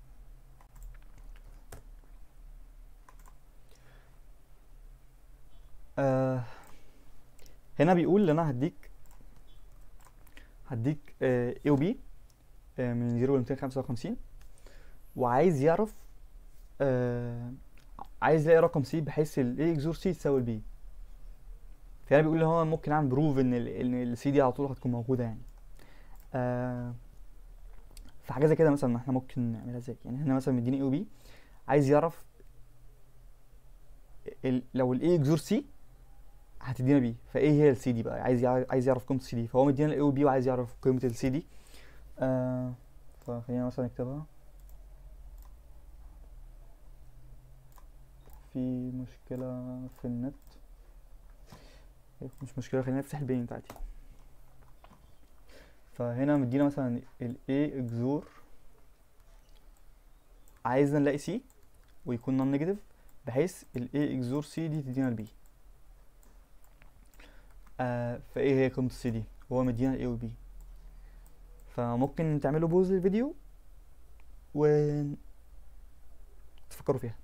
آه هنا بيقول ان انا هديك هديك آه A و B آه من 0 ل 255 وعايز يعرف آه عايز يلاقي رقم سي بحيث ال A اكزور سي تساوي ال B فهنا بيقول ان هو ممكن اعمل بروف ان ال ان السي دي على طول هتكون موجودة يعني آه في حاجة زي كده مثلا احنا ممكن نعملها ازاي يعني هنا مثلا مديني A و B عايز يعرف ال لو ال A اكزور سي هتدينا بي فايه هي السي دي بقى عايز يع- عايز يعرف قيمه السي دي فهو مدينا الاي وبي وعايز يعرف قيمه السي دي آه فخلينا مثلا نكتبها في مشكله في النت مش مشكله خلينا نفتح البينت عادي فهنا مدينا مثلا ال A اكزور عايزنا نلاقي C ويكون نون نيجاتيف بحيث ال A اكزور C دي تدينا ال B آه فايه هي قيمة السي دي هو مدينا الاي وبي فممكن تعملوا بوز للفيديو و تفكروا فيها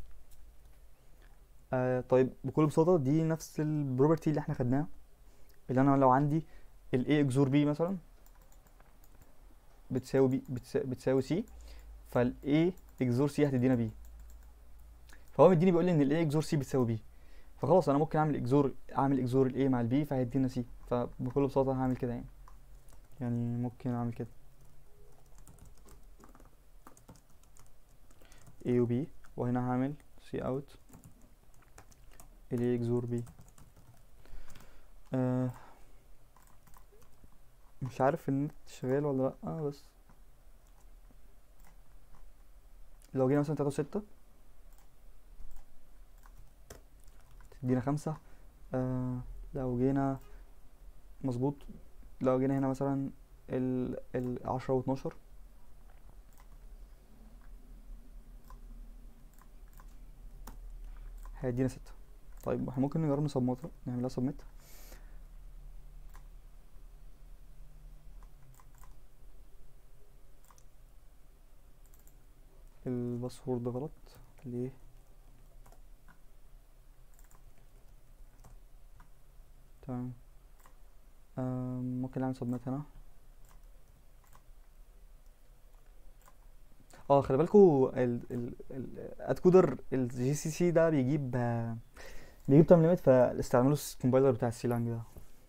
آه طيب بكل بساطة دي نفس البروبرتي اللي احنا خدناها اللي انا لو عندي ال A اكزور B مثلا بتساوي B بتساوي, بتساوي C فال A اكزور C هتدينا B فهو مديني بيقول لي ان ال A اكزور C بتساوي B فخلاص انا ممكن اعمل اكزور اعمل اكزور الاي مع البي فهيدينا سي فبكل بساطه هعمل كده يعني يعني ممكن اعمل كده A و B وهنا هعمل سي اوت اللي اكزور بي آه مش عارف النت شغال ولا لا بس لو جينا مثلا تلاتة وستة تدينا خمسة آه لو جينا مظبوط لو جينا هنا مثلا ال ال 10 و 12 هيدينا ستة طيب احنا ممكن نجرب نسبمت نعملها سبميت الباسورد غلط ليه تمام آم، ممكن نعمل سبميت هنا اه خلي بالكوا ال ال ال ادكودر الجي سي سي ده بيجيب آه، بيجيب تايم ليميت فاستعملوا الكومبايلر بتاع السيلانج ده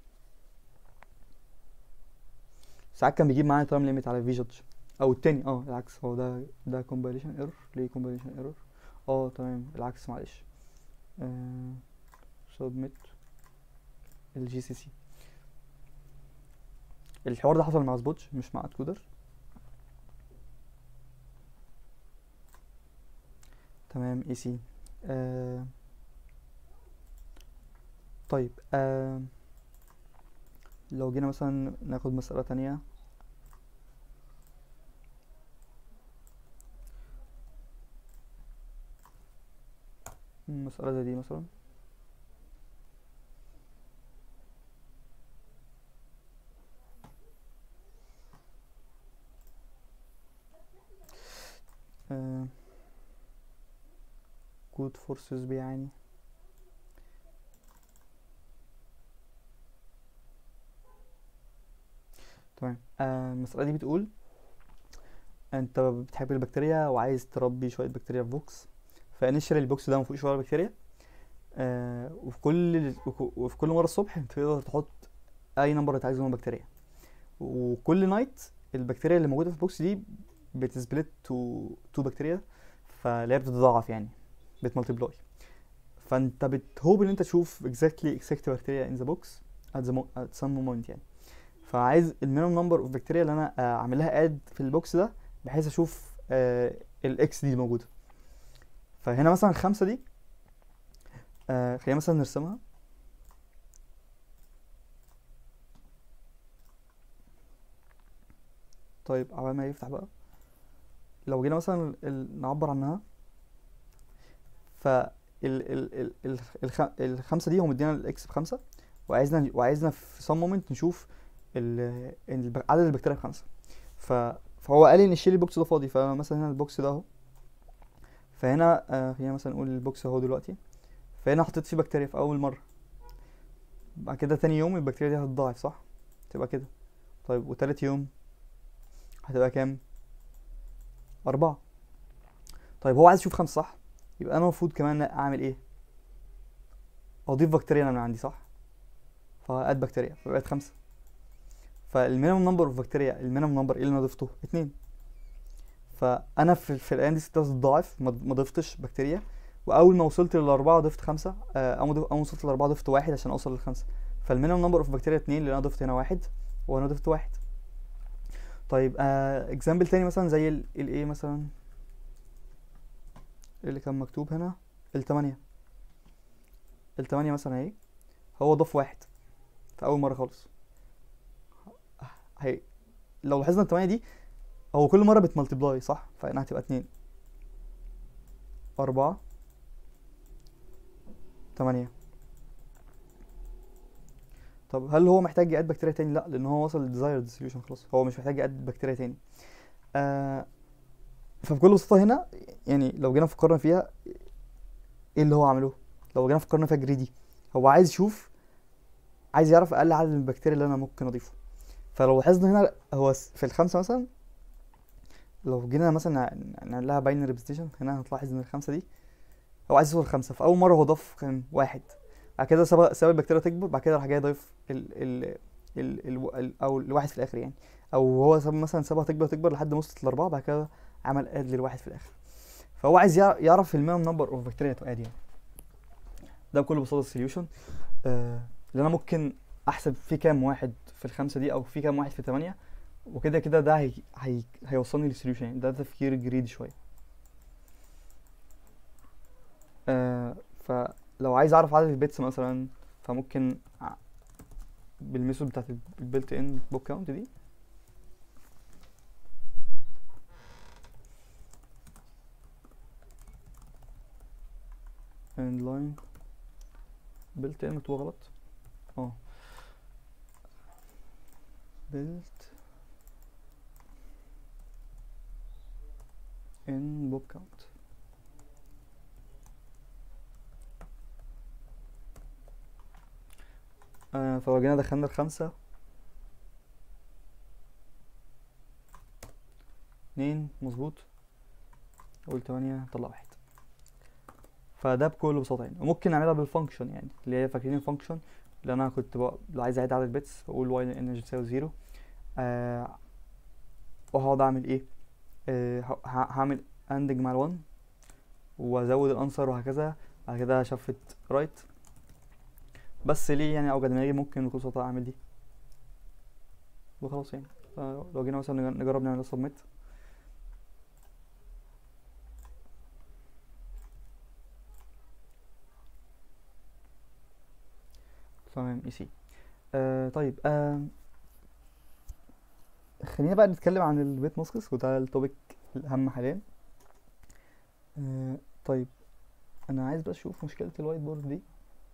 ساعات كان بيجيب معايا تايم ليميت على في جادج او التاني اه العكس هو ده ده كومبايليشن ايرور ليه كومبايليشن ايرور اه تمام العكس معلش سبميت الجي سي سي الحوار ده حصل مع سبوتش مش مع ادكودر تمام اي سي آه طيب آه لو جينا مثلا ناخد مسألة تانية مسألة زي دي مثلا آه كود فورسز بيعاني تمام آه المسألة دي بتقول انت بتحب البكتيريا وعايز تربي شوية بكتيريا في بوكس فانيشال البوكس ده مفيهوش ولا بكتيريا آه وفي كل وفي كل مرة الصبح انت تقدر تحط اي نمبر انت عايزه من البكتيريا وكل نايت البكتيريا اللي موجودة في البوكس دي بتسبلت تو تو بكتيريا فاللي هي بتتضاعف يعني بتمالتيبلاي فانت بتهوب ان انت تشوف exactly exact bacteria in the box at the mo at some moment يعني فعايز المينيمم نمبر اوف بكتيريا اللي انا آه، اعمل لها اد في البوكس ده بحيث اشوف الاكس دي موجوده فهنا مثلا الخمسه دي آه، خلينا مثلا نرسمها طيب عبال ما يفتح بقى لو جينا مثلا ال- نعبر عنها ف ال ال ال ال الخ... الخمسة دي هو مدينا الاكس بخمسة وعايزنا وعايزنا في some moment نشوف ال... الب- عدد البكتيريا بخمسة ف... فهو قال لي ان شيل البوكس ده فاضي فمثلا هنا البوكس ده اهو فهنا آه خلينا مثلا نقول البوكس اهو دلوقتي فهنا حطيت فيه بكتيريا في اول مرة بعد كده تاني يوم البكتيريا دي هتضاعف صح تبقى كده طيب وتالت يوم هتبقى كام أربعة طيب هو عايز يشوف خمسة صح يبقى انا المفروض كمان اعمل ايه اضيف بكتيريا انا من عندي صح فاد بكتيريا فبقت خمسة فالمينيمم نمبر اوف بكتيريا المينيمم نمبر ايه اللي انا ضفته اتنين فانا في, في الايام دي ستة ضاعف ما ما ضفتش بكتيريا واول ما وصلت للاربعة ضفت خمسة آه، اول ما ضف- أول ما وصلت للاربعة ضفت واحد عشان اوصل للخمسة فالمينيمم نمبر اوف بكتيريا اتنين لان انا ضفت هنا واحد وانا ضفت واحد طيب اكزامبل تاني مثلا زي الايه مثلا اللي كان مكتوب هنا التمانية التمانية مثلا اهي هو ضاف واحد في أول مرة خالص هي لو لاحظنا التمانية دي هو كل مرة بتملتبلاي صح فإنها هتبقى اتنين أربعة تمانية طب هل هو محتاج يقاد بكتيريا تاني؟ لأ لأن هو وصل للديزايرد سوليوشن خلاص هو مش محتاج يقاد بكتيريا تاني آه فبكل بساطة هنا يعني لو جينا فكرنا فيها ايه اللي هو عمله لو جينا فكرنا فيها جريدي هو عايز يشوف عايز يعرف اقل عدد من البكتيريا اللي انا ممكن اضيفه فلو لاحظنا هنا هو س- في الخمسة مثلا لو جينا مثلا نع- نعمل لها باينري ريبريزنتيشن هنا هتلاحظ ان الخمسة دي هو عايز يوصل خمسة فأول مرة هو ضاف كان واحد بعد كده ساب ساب البكتيريا تكبر بعد كده راح جاي ضايف ال ال ال ال ال او الواحد في الاخر يعني او هو ساب مثلا سابها تكبر تكبر لحد ما وصلت لاربعة بعد كده عمل اد للواحد في الاخر فهو عايز يع- يعرف المينيمم نمبر اوف بكتيريا تو اد يعني ده بكل بساطة السوليوشن آه اللي انا ممكن احسب في كام واحد في الخمسة دي او في كام واحد في تمانية وكده كده ده هي هي هيوصلني للسوليوشن يعني ده تفكير جريد شوية آه فلو عايز اعرف عدد البيتس مثلا فممكن ع- بالميثود بتاعت البيلت ان بوك كاونت دي and line built in مكتوبة غلط اه built in book count آه فلو جينا دخلنا الخمسة اتنين مظبوط قول تمانية طلع واحد فده بكل بساطة يعني وممكن نعملها بالفانكشن يعني اللي هي فاكرين الفانكشن اللي انا كنت بقى لو عايز اعيد عدد بيتس اقول واي ان تساوي زيرو آه وهقعد اعمل ايه آه ه- ه- هعمل اندج مع الون وازود الانسر وهكذا بعد كده شفت رايت بس ليه يعني اوجد دماغي ممكن بكل بساطة اعمل دي وخلاص يعني لو جينا مثلا نج- نجرب نعمل سبميت تمام اي سي آه طيب آه خلينا بقى نتكلم عن البيت ماسكس وده التوبيك الأهم حاليا آه طيب أنا عايز بس أشوف مشكلة الوايت بورد دي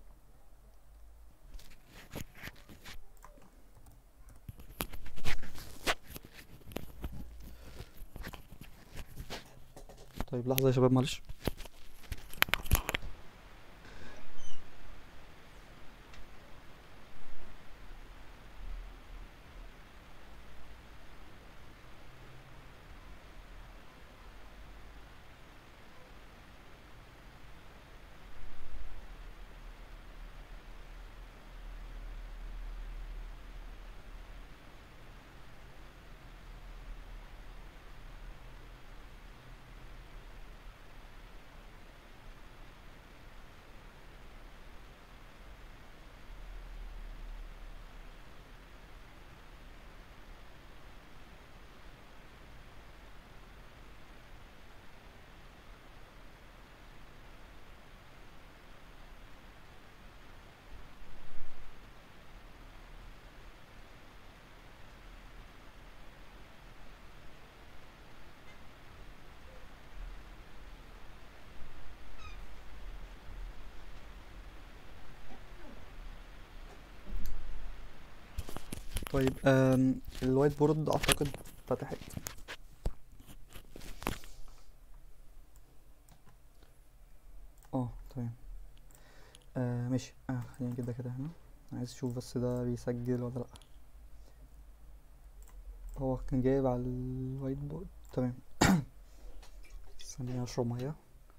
طيب لحظة يا شباب معلش طيب آم الوايت بورد أعتقد فتحت اه تمام آه ماشي آه خلينا كده كده هنا عايز اشوف بس ده بيسجل ولا لأ هو كان جايب على الوايت بورد تمام ثانية اشرب مية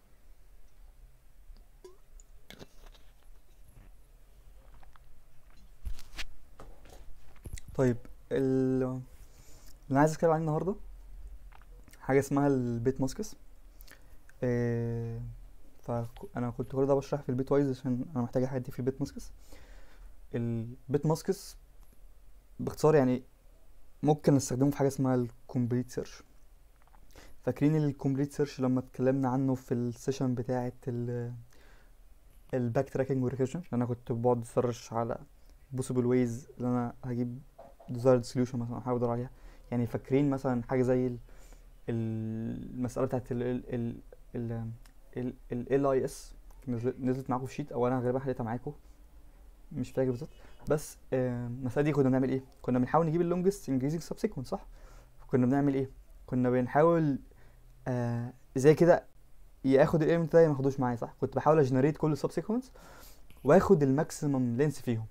طيب ال- اللي انا عايز اتكلم عليه النهارده حاجه اسمها البيت ماسكس إيه فانا كنت كل ده بشرح في البيت وايز عشان انا محتاج الحاجات دي في البيت ماسكس البيت ماسكس باختصار يعني ممكن نستخدمه في حاجه اسمها الكومبليت سيرش فاكرين الكومبليت سيرش لما اتكلمنا عنه في السيشن بتاعه ال الباك تراكنج والريكيرجن انا كنت بقعد اسرش على possible ways اللي انا هجيب desired solution مثلا احاول ادور عليها يعني فاكرين مثلا حاجه زي ال- المساله بتاعت ال ال ال ال ال ال اي اس نزلت معاكم في شيت او انا غالبا حليتها معاكم مش فاكر بالظبط بس آه، المساله دي كنا بنعمل ايه كنا بنحاول نجيب اللونجست انجريزنج سبسيكونس صح كنا بنعمل ايه كنا بنحاول آه زي كده ياخد الاليمنت ده يا ما ياخدوش معايا صح كنت بحاول اجنريت كل سبسيكونس واخد الماكسيمم لينس فيهم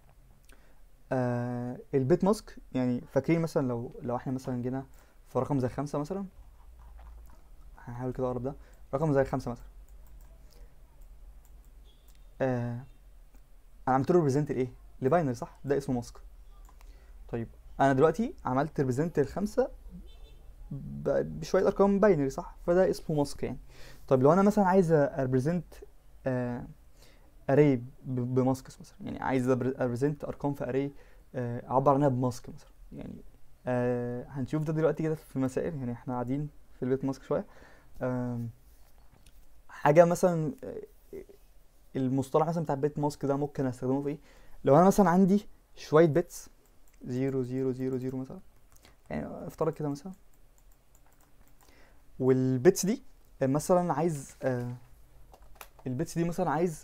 آه البيت ماسك يعني فاكرين مثلا لو لو احنا مثلا جينا في رقم زي خمسة مثلا هحاول كده اقرب ده رقم زي خمسة مثلا آه انا عملت له ريبريزنت لايه لباينري صح ده اسمه ماسك طيب انا دلوقتي عملت ريبريزنت الخمسة ب- بشوية ارقام باينري صح فده اسمه ماسك يعني طيب لو انا مثلا عايز اريبريزنت آه اري بماسكس مثلا يعني عايز اريبريزنت ارقام في اري اعبر عنها بماسك مثلا يعني آه هنشوف ده دلوقتي كده في مسائل يعني احنا قاعدين في البيت ماسك شويه آم، حاجه مثلا آه، المصطلح مثلا بتاع البيت ماسك ده ممكن استخدمه في ايه لو انا مثلا عندي شويه بيتس زيرو زيرو زيرو زيرو مثلا يعني افترض كده مثلا والبيتس دي مثلا عايز آه البيتس دي مثلا عايز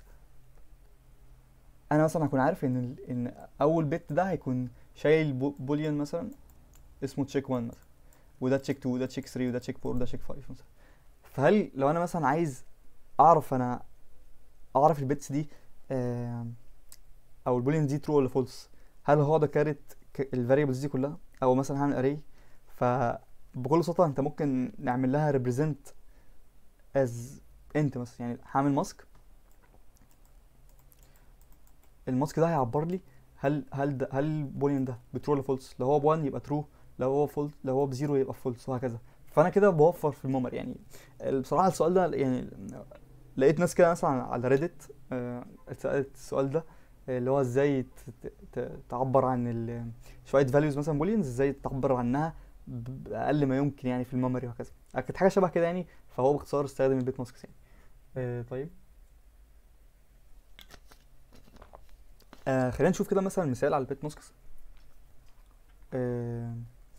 انا مثلا هكون عارف ان ال- ان اول بت ده هيكون شايل بو- بوليان مثلا اسمه تشيك 1 مثلا وده تشيك 2 وده تشيك 3 وده تشيك 4 وده تشيك 5 مثلا فهل لو انا مثلا عايز اعرف انا اعرف البيتس دي آه او البوليان دي ترو ولا فولس هل هو ده كارت الفاريبلز دي كلها او مثلا هعمل اري فبكل بساطه انت ممكن نعمل لها ريبريزنت از انت مثلا يعني هعمل ماسك الماسك ده هيعبر لي هل هل ده هل البوليان ده بترو ولا فولس لو هو ب1 يبقى ترو لو هو فولس لو هو بزيرو يبقى فولس وهكذا فانا كده بوفر في الميموري يعني بصراحه السؤال ده يعني لقيت ناس كده مثلا على ريدت اتسالت السؤال ده آه، اللي هو ازاي ت- ت- ت- تعبر عن ال- شويه فاليوز مثلا بولينز ازاي تعبر عنها ب- باقل ما يمكن يعني في الميموري وهكذا آه، كانت حاجه شبه كده يعني فهو باختصار استخدم البيت ماسكس يعني آه، طيب آه خلينا نشوف كده مثلا مثال على البيت ماسكس آه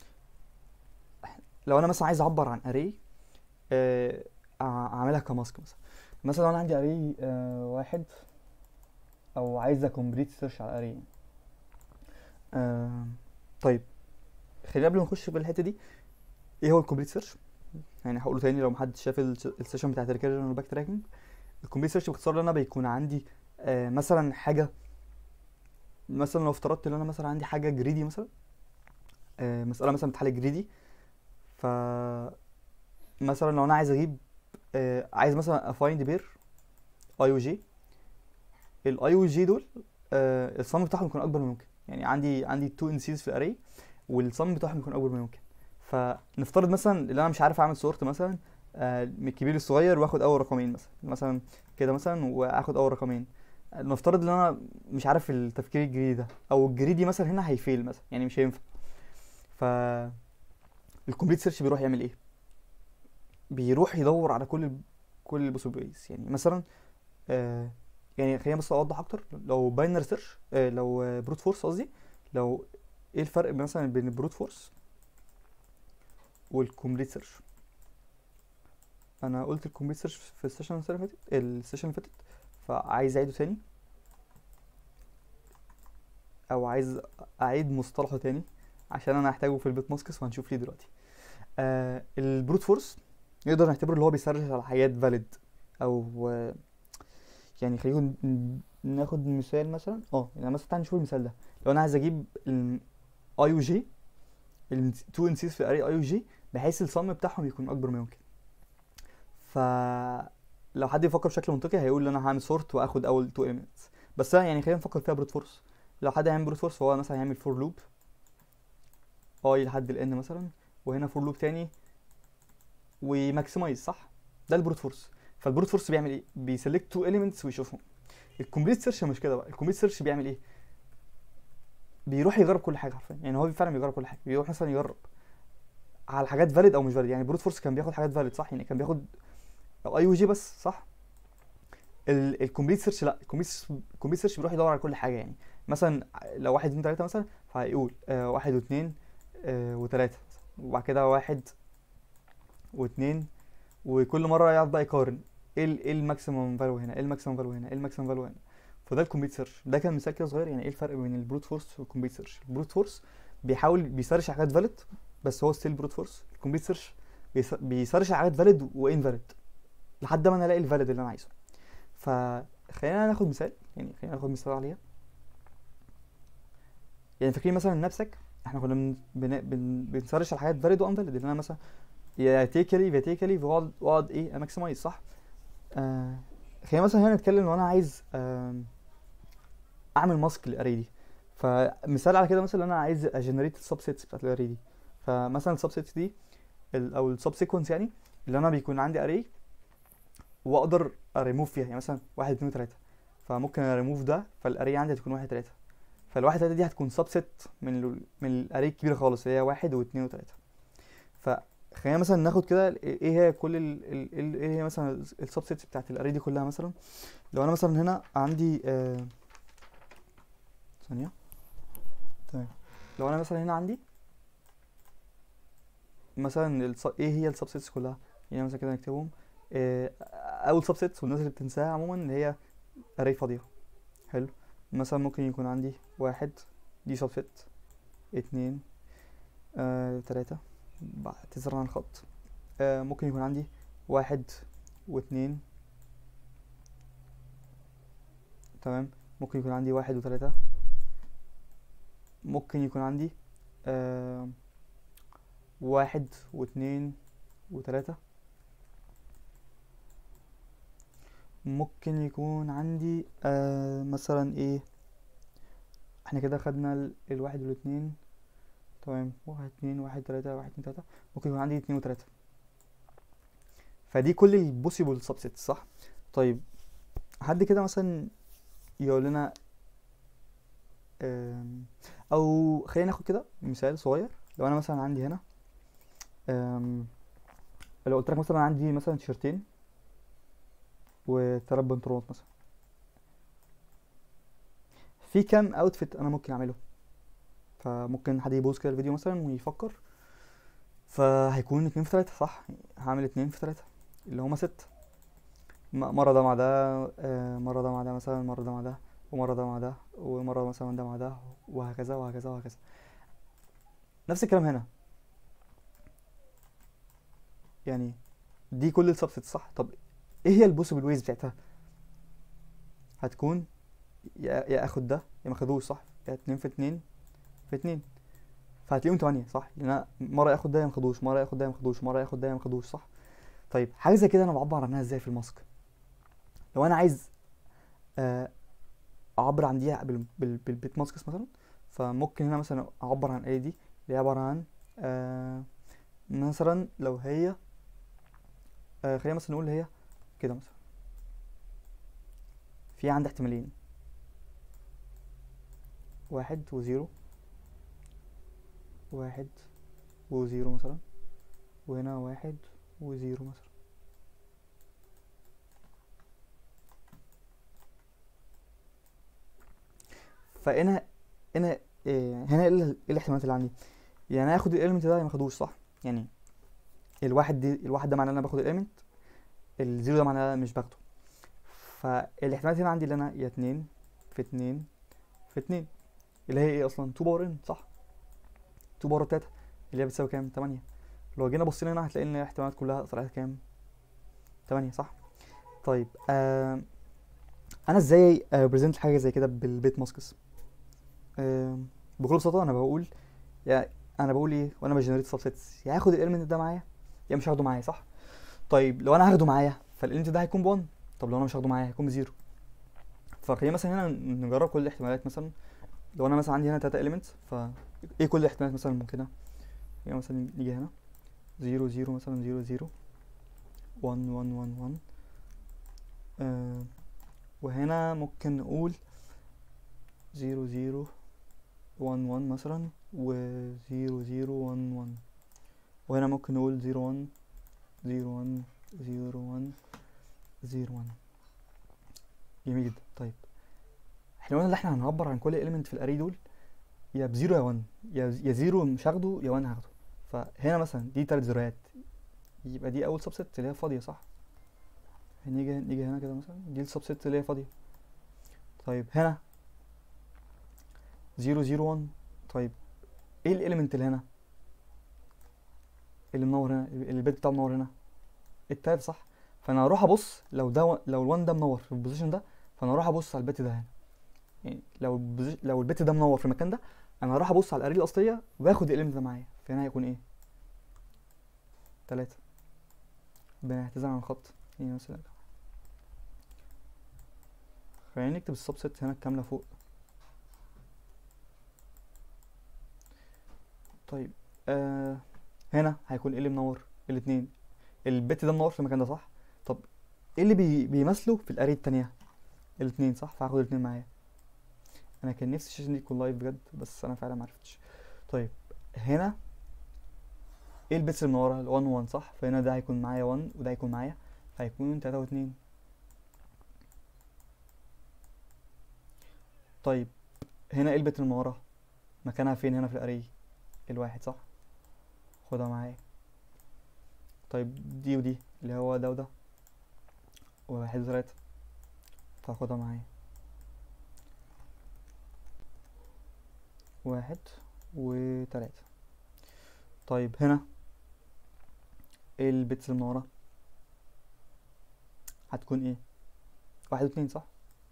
لو انا مثلا عايز اعبر عن اري آه اعملها كماسك مثلا مثلا لو انا عندي اري آه واحد او عايز كومبليت سيرش على اري آه طيب خلينا قبل ما نخش في الحته دي ايه هو الكومبليت سيرش يعني هقوله تاني لو محدش شاف الس- السيشن بتاعت الريكيرجن والباك تراكنج الكومبليت سيرش باختصار ان انا بيكون عندي آه مثلا حاجه مثلا لو افترضت ان انا مثلا عندي حاجه جريدي مثلا آه مساله مثلا بتحل جريدي ف مثلا لو انا عايز اجيب آه عايز مثلا افايند بير اي او جي الاي او جي دول آه الصم بتاعهم يكون اكبر ما يمكن يعني عندي عندي تو انسيز في الاري والصم بتاعهم يكون اكبر ما يمكن فنفترض مثلا ان انا مش عارف اعمل سورت مثلا آه من الكبير للصغير واخد اول رقمين مثلا مثلا كده مثلا واخد اول رقمين نفترض ان انا مش عارف التفكير الجريدي ده او الجريدي مثلا هنا هيفيل مثلا يعني مش هينفع ف الكومبليت سيرش بيروح يعمل ايه بيروح يدور على كل كل البوسيبيليتيز يعني مثلا آه يعني خلينا بس اوضح اكتر لو باينري سيرش آه لو بروت فورس قصدي لو ايه الفرق مثلا بين البروت فورس والكومبليت سيرش انا قلت الكومبليت سيرش في السيشن اللي فاتت السيشن اللي فاتت فعايز اعيده تاني او عايز اعيد مصطلحه تاني عشان انا هحتاجه في البيت ماسكس وهنشوف ليه دلوقتي آه البروت فورس نقدر نعتبره اللي هو بيسرش على حاجات فاليد او آه يعني خلينا ن- ناخد مثال مثلا اه يعني مثلا تعالى نشوف المثال ده لو انا عايز اجيب الاي او جي التو انسيز في الاري اي او جي بحيث الصم بتاعهم يكون اكبر ما يمكن ف لو حد يفكر بشكل منطقي هيقول ان انا هعمل سورت واخد اول تو elements بس أنا يعني خلينا نفكر فيها بروت فورس لو حد هيعمل بروت فورس فهو مثلا هيعمل فور لوب اي لحد الان مثلا وهنا فور لوب تاني وماكسمايز صح ده البروت فورس فالبروت فورس بيعمل ايه بيسلكت تو elements ويشوفهم الكومبليت سيرش مش كده بقى الكومبليت سيرش بيعمل ايه بيروح يجرب كل حاجه حرفيا يعني هو فعلا بيجرب كل حاجه بيروح مثلا يجرب على حاجات فاليد او مش فاليد يعني بروت فورس كان بياخد حاجات فاليد صح يعني كان بياخد اي او جي بس صح الكومبليت سيرش لا الكومبليت سيرش بيروح يدور على كل حاجه يعني مثلا لو واحد اتنين تلاته مثلا فهيقول آه واحد واتنين آه وتلاته وبعد كده واحد واتنين وكل مره يقعد بقى يقارن ايه ال- ايه الماكسيمم فاليو هنا ايه الماكسيمم فاليو هنا ايه الماكسيمم فاليو هنا فده الكومبليت سيرش ده كان مثال كده صغير يعني ايه الفرق بين البروت فورس والكومبليت سيرش البروت فورس بيحاول بيسرش على حاجات فاليد بس هو ستيل بروت فورس الكومبليت سيرش بيس- بيسرش على حاجات فاليد وانفاليد لحد ما انا الاقي الفاليد اللي انا عايزه فخلينا ناخد مثال يعني خلينا ناخد مثال عليها يعني فاكرين مثلا نفسك احنا كنا بن... بن... بن... بنسرش على حاجات فاليد وانفاليد اللي انا مثلا يا تيكلي يا تيكلي واقعد واقعد ايه اماكسمايز صح آه خلينا مثلا هنا نتكلم لو انا عايز آه اعمل ماسك للاري دي فمثال على كده مثلا انا عايز اجنريت السبسيتس بتاعت الاري دي فمثلا السبسيتس دي ال- او السب سيكونس يعني اللي انا بيكون عندي اري واقدر اريموف فيها يعني مثلا واحد اتنين تلاته فممكن اريموف ده فالاري عندي هتكون واحد تلاته فالواحد تلاته دي هتكون سبست من ال من الاري الكبيره خالص اللي هي واحد واثنين وتلاته فخلينا مثلا ناخد كده ال- ايه هي كل ال ال ال- ايه هي مثلا السبسيتس بتاعت الاري دي كلها مثلا لو انا مثلا هنا عندي آه ثانيه تمام لو انا مثلا هنا عندي مثلا الص... ايه هي السبسيتس كلها يعني مثلا كده نكتبهم إيه اول سبسيتس والناس اللي بتنساها عموما اللي هي اري فاضيه حلو مثلا ممكن يكون عندي واحد دي سبسيت اتنين آه، تلاتة بعتذر عن الخط آه، ممكن يكون عندي واحد واتنين تمام ممكن يكون عندي واحد وتلاتة ممكن يكون عندي آه واحد واتنين وتلاتة ممكن يكون عندي آه مثلا ايه احنا كده خدنا ال- الواحد والاتنين تمام واحد اتنين واحد تلاتة واحد اتنين تلاتة ممكن يكون عندي اتنين وتلاتة فدي كل البوسيبل سبسيت صح طيب حد كده مثلا يقول لنا آم، او خلينا ناخد كده مثال صغير لو انا مثلا عندي هنا آم، لو قلت لك مثلا عندي مثلا تيشرتين وثلاث بنطلونات مثلا في كام اوتفيت انا ممكن اعمله فممكن حد يبوظ كده الفيديو مثلا ويفكر فهيكون اتنين في تلاتة صح هعمل اتنين في تلاتة اللي هما ست م- مرة ده مع ده آه، مرة ده مع ده مثلا مرة ده مع ده ومرة ده مع ده ومرة مثلا ده مع ده وهكذا وهكذا وهكذا نفس الكلام هنا يعني دي كل السبسيت صح طب ايه هي البوسيبل ويز بتاعتها هتكون يا يا اخد ده يا ما اخدوش صح يا اتنين في اتنين في اتنين فهتلاقيهم تمانية صح لان انا مرة اخد ده يا ما اخدوش مرة اخد ده يا ما اخدوش مرة اخد ده يا ما اخدوش صح طيب حاجة زي كده انا بعبر عنها ازاي في الماسك لو انا عايز آه، اعبر عن دي بال- بال- بالبيت ماسكس مثلا فممكن هنا مثلا اعبر عن ايه دي اللي هي عبارة عن آه مثلا لو هي آه خلينا مثلا نقول هي كده مثلا في عندي احتمالين واحد وزيرو واحد وزيرو مثلا وهنا واحد وزيرو مثلا فهنا هنا إيه هنا ايه ال- إيه الاحتمالات اللي عندي يعني انا اخد الاليمنت ده يا ما اخدوش صح يعني الواحد دي الواحد ده معناه ان انا باخد الاليمنت الزيرو ده معناه ان انا مش باخده فالاحتمالات هنا عندي اللي انا يا اتنين في اتنين في اتنين اللي هي ايه اصلا 2 باور ان صح 2 باور تلاته اللي هي بتساوي كام 8 لو جينا بصينا هنا هتلاقي ان الاحتمالات كلها طلعت كام 8 صح طيب آه انا ازاي بريزنت حاجه زي كده بالبيت ماسكس آه بكل بساطه انا بقول يا انا بقول ايه وانا بجنريت سبسيتس يا هاخد الاليمنت ده معايا يا مش هاخده معايا صح طيب لو انا هاخده معايا فالاليمنت ده هيكون ب1 طب لو انا مش هاخده معايا هيكون بزيرو فخلينا مثلا هنا نجرب كل الاحتمالات مثلا لو انا مثلا عندي هنا تلاتة اليمنتس ف ايه كل الاحتمالات مثلا ممكنه يعني مثلا نيجي هنا زيرو زيرو مثلا زيرو زيرو ون ون ون ون آه وهنا ممكن نقول زيرو زيرو ون ون مثلا وزيرو زيرو ون ون وهنا ممكن نقول زيرو ون زيرو ون زيرو ون زيرو ون جميل جدا طيب احنا قلنا ان احنا هنعبر عن كل element في الاري دول يا بزيرو يا ون يا يا زيرو مش هاخده يا ون هاخده فهنا مثلا دي تلات زيروهات يبقى دي اول سبست اللي هي فاضيه صح هنيجي نيجي هنا كده مثلا دي السبست اللي هي فاضيه طيب هنا زيرو زيرو ون طيب ايه الاليمنت اللي هنا اللي منور هنا اللي البيت بتاعه منور هنا التلاتة صح فانا هروح ابص لو ده و- لو الوان ده منور في البوزيشن ده فانا هروح ابص على البيت ده هنا يعني لو البوزيش- لو البيت ده منور في المكان ده انا هروح ابص على الاري الاصليه واخد الاليمنت ده معايا فهنا هيكون ايه تلاتة بنعتذر عن الخط يعني مثلا خلينا نكتب السبست هنا الكاملة فوق طيب آه هنا هيكون ايه اللي منور الاتنين البت ده منور في المكان ده صح طب ايه اللي بي بيمثله في الاري التانية الاتنين صح فهاخد الاتنين معايا انا كان نفسي الشاشة دي تكون لايف بجد بس انا فعلا معرفتش طيب هنا ايه البيتس اللي منورة ال 1 1 صح فهنا ده هيكون معايا 1 وده هيكون معايا فهيكون 3 و2 طيب هنا ايه البت اللي منورة مكانها فين هنا في الاري الواحد صح خدها معايا طيب دي ودي اللي هو ده وده واحد وتلاتة فاخدها معايا واحد وتلاتة طيب هنا ايه البيتس اللي من ورا هتكون ايه واحد واتنين صح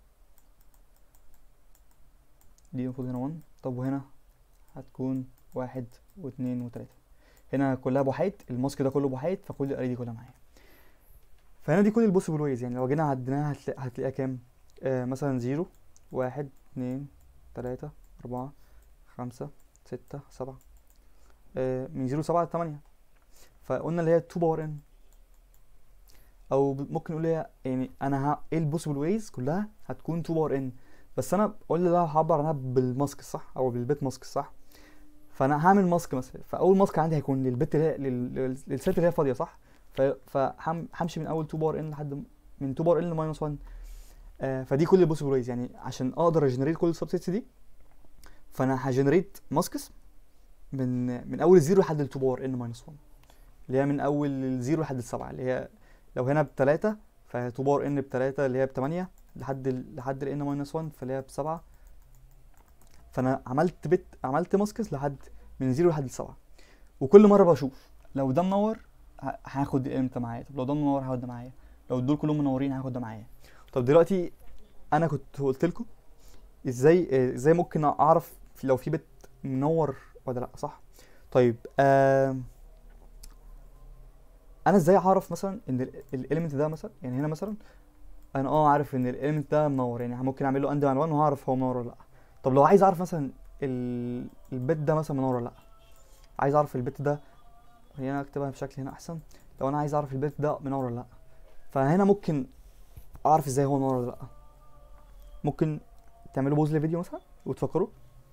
دي المفروض هنا 1 طب وهنا هتكون واحد واتنين وتلاتة هنا كلها بوحايد الماسك ده كله بوحايد فكل الاري دي كلها معايا فهنا دي كل البوسيبل ويز يعني لو جينا عديناها هتلاقي هتلاقيها كام آه مثلا زيرو واحد اتنين تلاتة أربعة خمسة ستة سبعة آه من زيرو سبعة لتمانية فقلنا اللي هي 2 باور ان او ب- ممكن نقول هي يعني انا ها ايه البوسيبل ويز كلها هتكون 2 باور ان بس انا قلنا لا هعبر عنها بالماسك الصح او بالبيت ماسك الصح فانا هعمل ماسك مثلا فاول ماسك عندي هيكون للبت اللي هي لل- لل- للست اللي هي فاضيه صح ف- فهمشي من اول 2 باور ان لحد م- من 2 باور ان لماينس 1 آه فدي كل البوسيبل ويز يعني عشان اقدر اجنريت كل السبسيتس دي فانا هجنريت ماسكس من من اول الزيرو لحد ال 2 باور ان ماينس 1 اللي هي من اول الزيرو لحد السبعة اللي هي لو هنا بتلاتة فهي 2 باور ان بتلاتة اللي هي بتمانية لحد ال لحد ال ان ماينس 1 فاللي هي بسبعة فانا عملت بت عملت ماسكس لحد من زيرو لحد السبعة وكل مرة بشوف لو ده منور ه- هاخد امتى معايا طب لو ده منور هاخد ده معايا لو دول كلهم منورين هاخد ده معايا طب دلوقتي انا كنت قلت لكم ازاي آه، ازاي ممكن اعرف في- لو في بت منور ولا لا صح طيب آم، انا ازاي اعرف مثلا ان الاليمنت ده مثلا يعني هنا مثلا انا اه عارف ان الاليمنت ده منور يعني ممكن اعمل له اند مع 1 وهعرف هو منور ولا لا طب لو عايز اعرف مثلا ال- البت ده مثلا منور ولا لا عايز اعرف البت ده خلينا اكتبها بشكل هنا احسن لو انا عايز اعرف البت ده منور ولا لا فهنا ممكن اعرف ازاي هو منور ولا لا ممكن تعملوا بوز للفيديو مثلا وتفكروا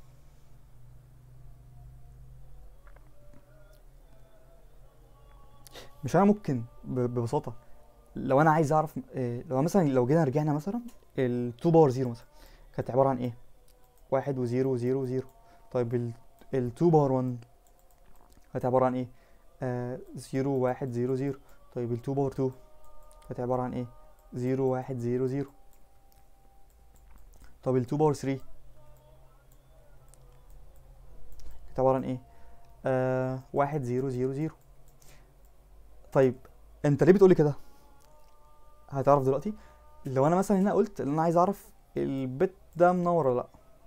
مش انا ممكن ب- ببساطه لو انا عايز اعرف إيه لو مثلا لو جينا رجعنا مثلا ال 2 باور 0 مثلا كانت عباره عن ايه واحد وزيرو وزيرو وزيرو طيب ال ال 2 باور 1 كانت عباره عن ايه آه زيرو واحد زيرو زيرو طيب ال 2 باور 2 كانت عباره عن ايه زيرو واحد زيرو زيرو طب ال 2 باور 3 كانت عباره عن ايه آه واحد زيرو زيرو زيرو طيب انت ليه بتقولي كده هتعرف دلوقتي لو انا مثلا هنا قلت ان انا عايز اعرف البت ده منور ولا لا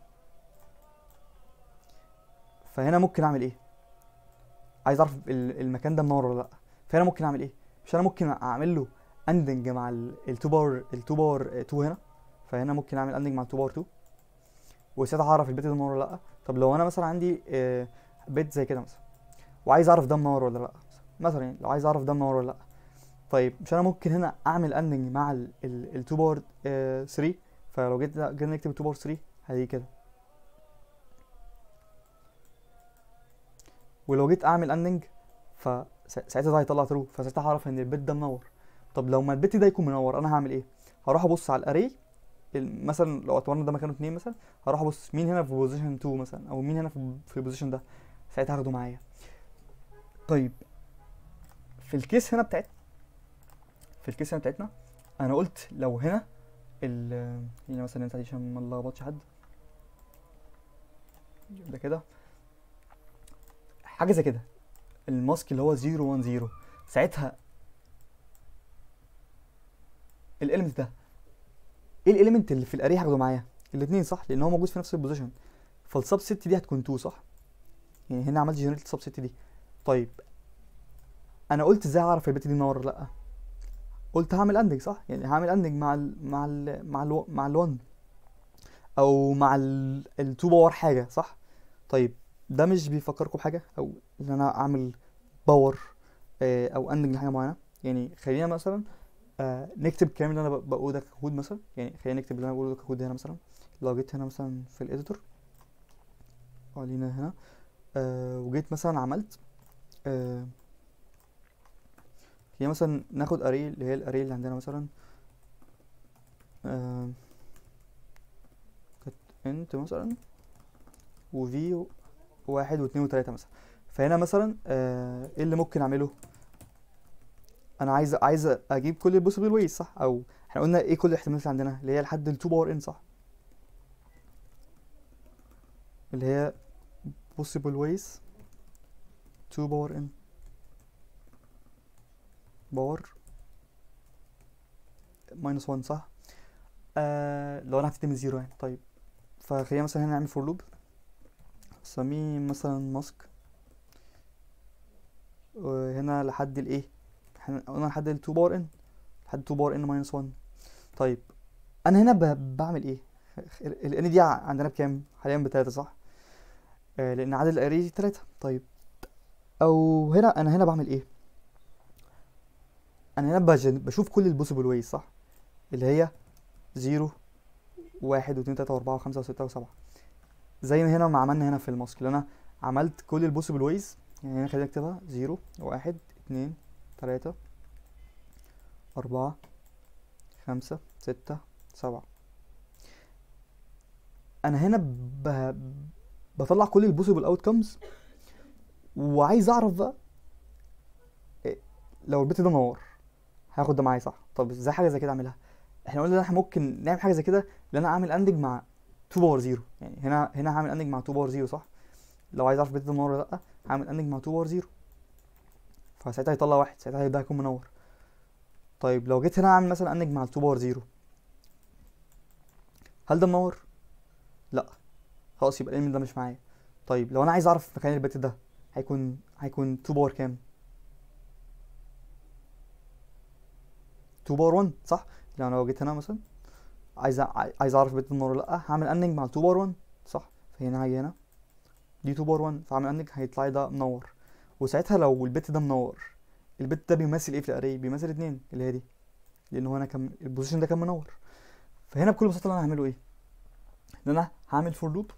فهنا ممكن اعمل ايه عايز اعرف ال- المكان ده منور ولا لا فهنا ممكن اعمل ايه مش انا ممكن اعمل له اندنج مع ال 2 باور ال 2 باور 2 هنا فهنا ممكن اعمل اندنج مع ال 2 باور 2 وساعتها هعرف البت ده منور ولا لا طب لو انا مثلا عندي آه، بت زي كده مثلا وعايز اعرف ده منور ولا لا مثلا يعني لو عايز اعرف ده منور ولا لا طيب مش انا ممكن هنا اعمل اندنج مع ال ال 2 باور 3 فلو جيت جينا نكتب 2 باور 3 هيجي كده ولو جيت اعمل اندنج فساعتها ده هيطلع ترو فساعتها هعرف ان البت ده منور طب لو ما البت ده يكون منور انا هعمل ايه هروح ابص على الاري ال- مثلا لو اعتبرنا ده مكانه 2 مثلا هروح ابص مين هنا في بوزيشن 2 مثلا او مين هنا في في البوزيشن ده ساعتها هاخده معايا طيب في الكيس هنا بتاعت في الكيس هنا بتاعتنا انا قلت لو هنا ال هنا مثلا ننسى دي عشان ما نلخبطش حد ده كده حاجه زي كده الماسك اللي هو 010 ساعتها الاليمنت ده ايه الاليمنت اللي في الاري هاخده معايا الاثنين صح لان هو موجود في نفس البوزيشن فالسب ست دي هتكون 2 صح يعني هنا عملت جنريت السب ست دي طيب انا قلت ازاي اعرف البت دي منور ولا لا قلت هعمل اندنج صح يعني هعمل اندنج مع ال مع ال مع ال مع ال1 او مع ال ال2 باور حاجه صح طيب ده مش بيفكركم بحاجه او ان انا اعمل باور آه، او اندنج لحاجه معينه يعني خلينا مثلا آه، نكتب الكلام اللي انا ب- بقوله ده ككود مثلا يعني خلينا نكتب اللي انا بقوله ده ككود هنا مثلا لو جيت هنا مثلا في الاديتور وعلينا هنا آه وجيت مثلا عملت آه هي مثلا ناخد اري اللي هي الاري اللي عندنا مثلا آه كانت انت مثلا وفي واحد واثنين وثلاثة مثلا فهنا مثلا آه ايه اللي ممكن اعمله انا عايز عايز اجيب كل البوسيبل ويز صح او احنا قلنا ايه كل الاحتمالات اللي عندنا اللي هي لحد ال 2 باور ان صح اللي هي possible ways 2 باور ان باور ماينس 1 صح آه لو انا هبتدي من زيرو يعني طيب فخلينا مثلا هنا نعمل فور لوب سميه مثلا ماسك وهنا لحد الايه احنا قلنا لحد ال 2 باور ان لحد 2 باور ان ماينس 1 طيب انا هنا ب- بعمل ايه ال ان دي عندنا بكام حاليا بتلاتة صح آه لان عدد الاري تلاتة طيب او هنا انا هنا بعمل ايه انا هنا بجن- بشوف كل البوسيبل ويز صح اللي هي زيرو واحد واتنين تلاتة واربعة وخمسة وستة وسبعة زي ما هنا ما عملنا هنا في الماسك اللي انا عملت كل البوسيبل ويز يعني هنا خلينا نكتبها زيرو واحد اتنين تلاتة أربعة خمسة ستة سبعة أنا هنا ب... بطلع كل البوسيبل اوتكمز وعايز أعرف بقى إيه، لو البيت ده نور هاخد ده معايا صح طب ازاي حاجة زي كده أعملها احنا قلنا ان احنا ممكن نعمل حاجة زي كده ان انا اعمل اندج مع 2 باور 0 يعني هنا هنا هعمل اندج مع 2 باور 0 صح لو عايز اعرف البيت ده منور ولا لا هعمل اندج مع 2 باور 0 فساعتها هيطلع واحد ساعتها ده هيكون منور طيب لو جيت هنا اعمل مثلا اندج مع 2 باور 0 هل ده منور لا خلاص يبقى الاليمنت ده مش معايا طيب لو انا عايز اعرف مكان البت ده هيكون هيكون 2 باور كام 2 باور 1 صح لو انا لو جيت هنا مثلا عايز أ- عايز اعرف البت ده منور ولا لا هعمل اندج مع 2 باور 1 صح فهنا هاجي هنا دي 2 باور 1 فاعمل اندج هيطلع لي ده منور وساعتها لو البت ده منور البت ده بيمثل ايه في الاري بيمثل اتنين اللي هي دي لان هو انا كان البوزيشن ده كان منور فهنا بكل بساطه اللي انا هعمله ايه ان انا هعمل فور لوب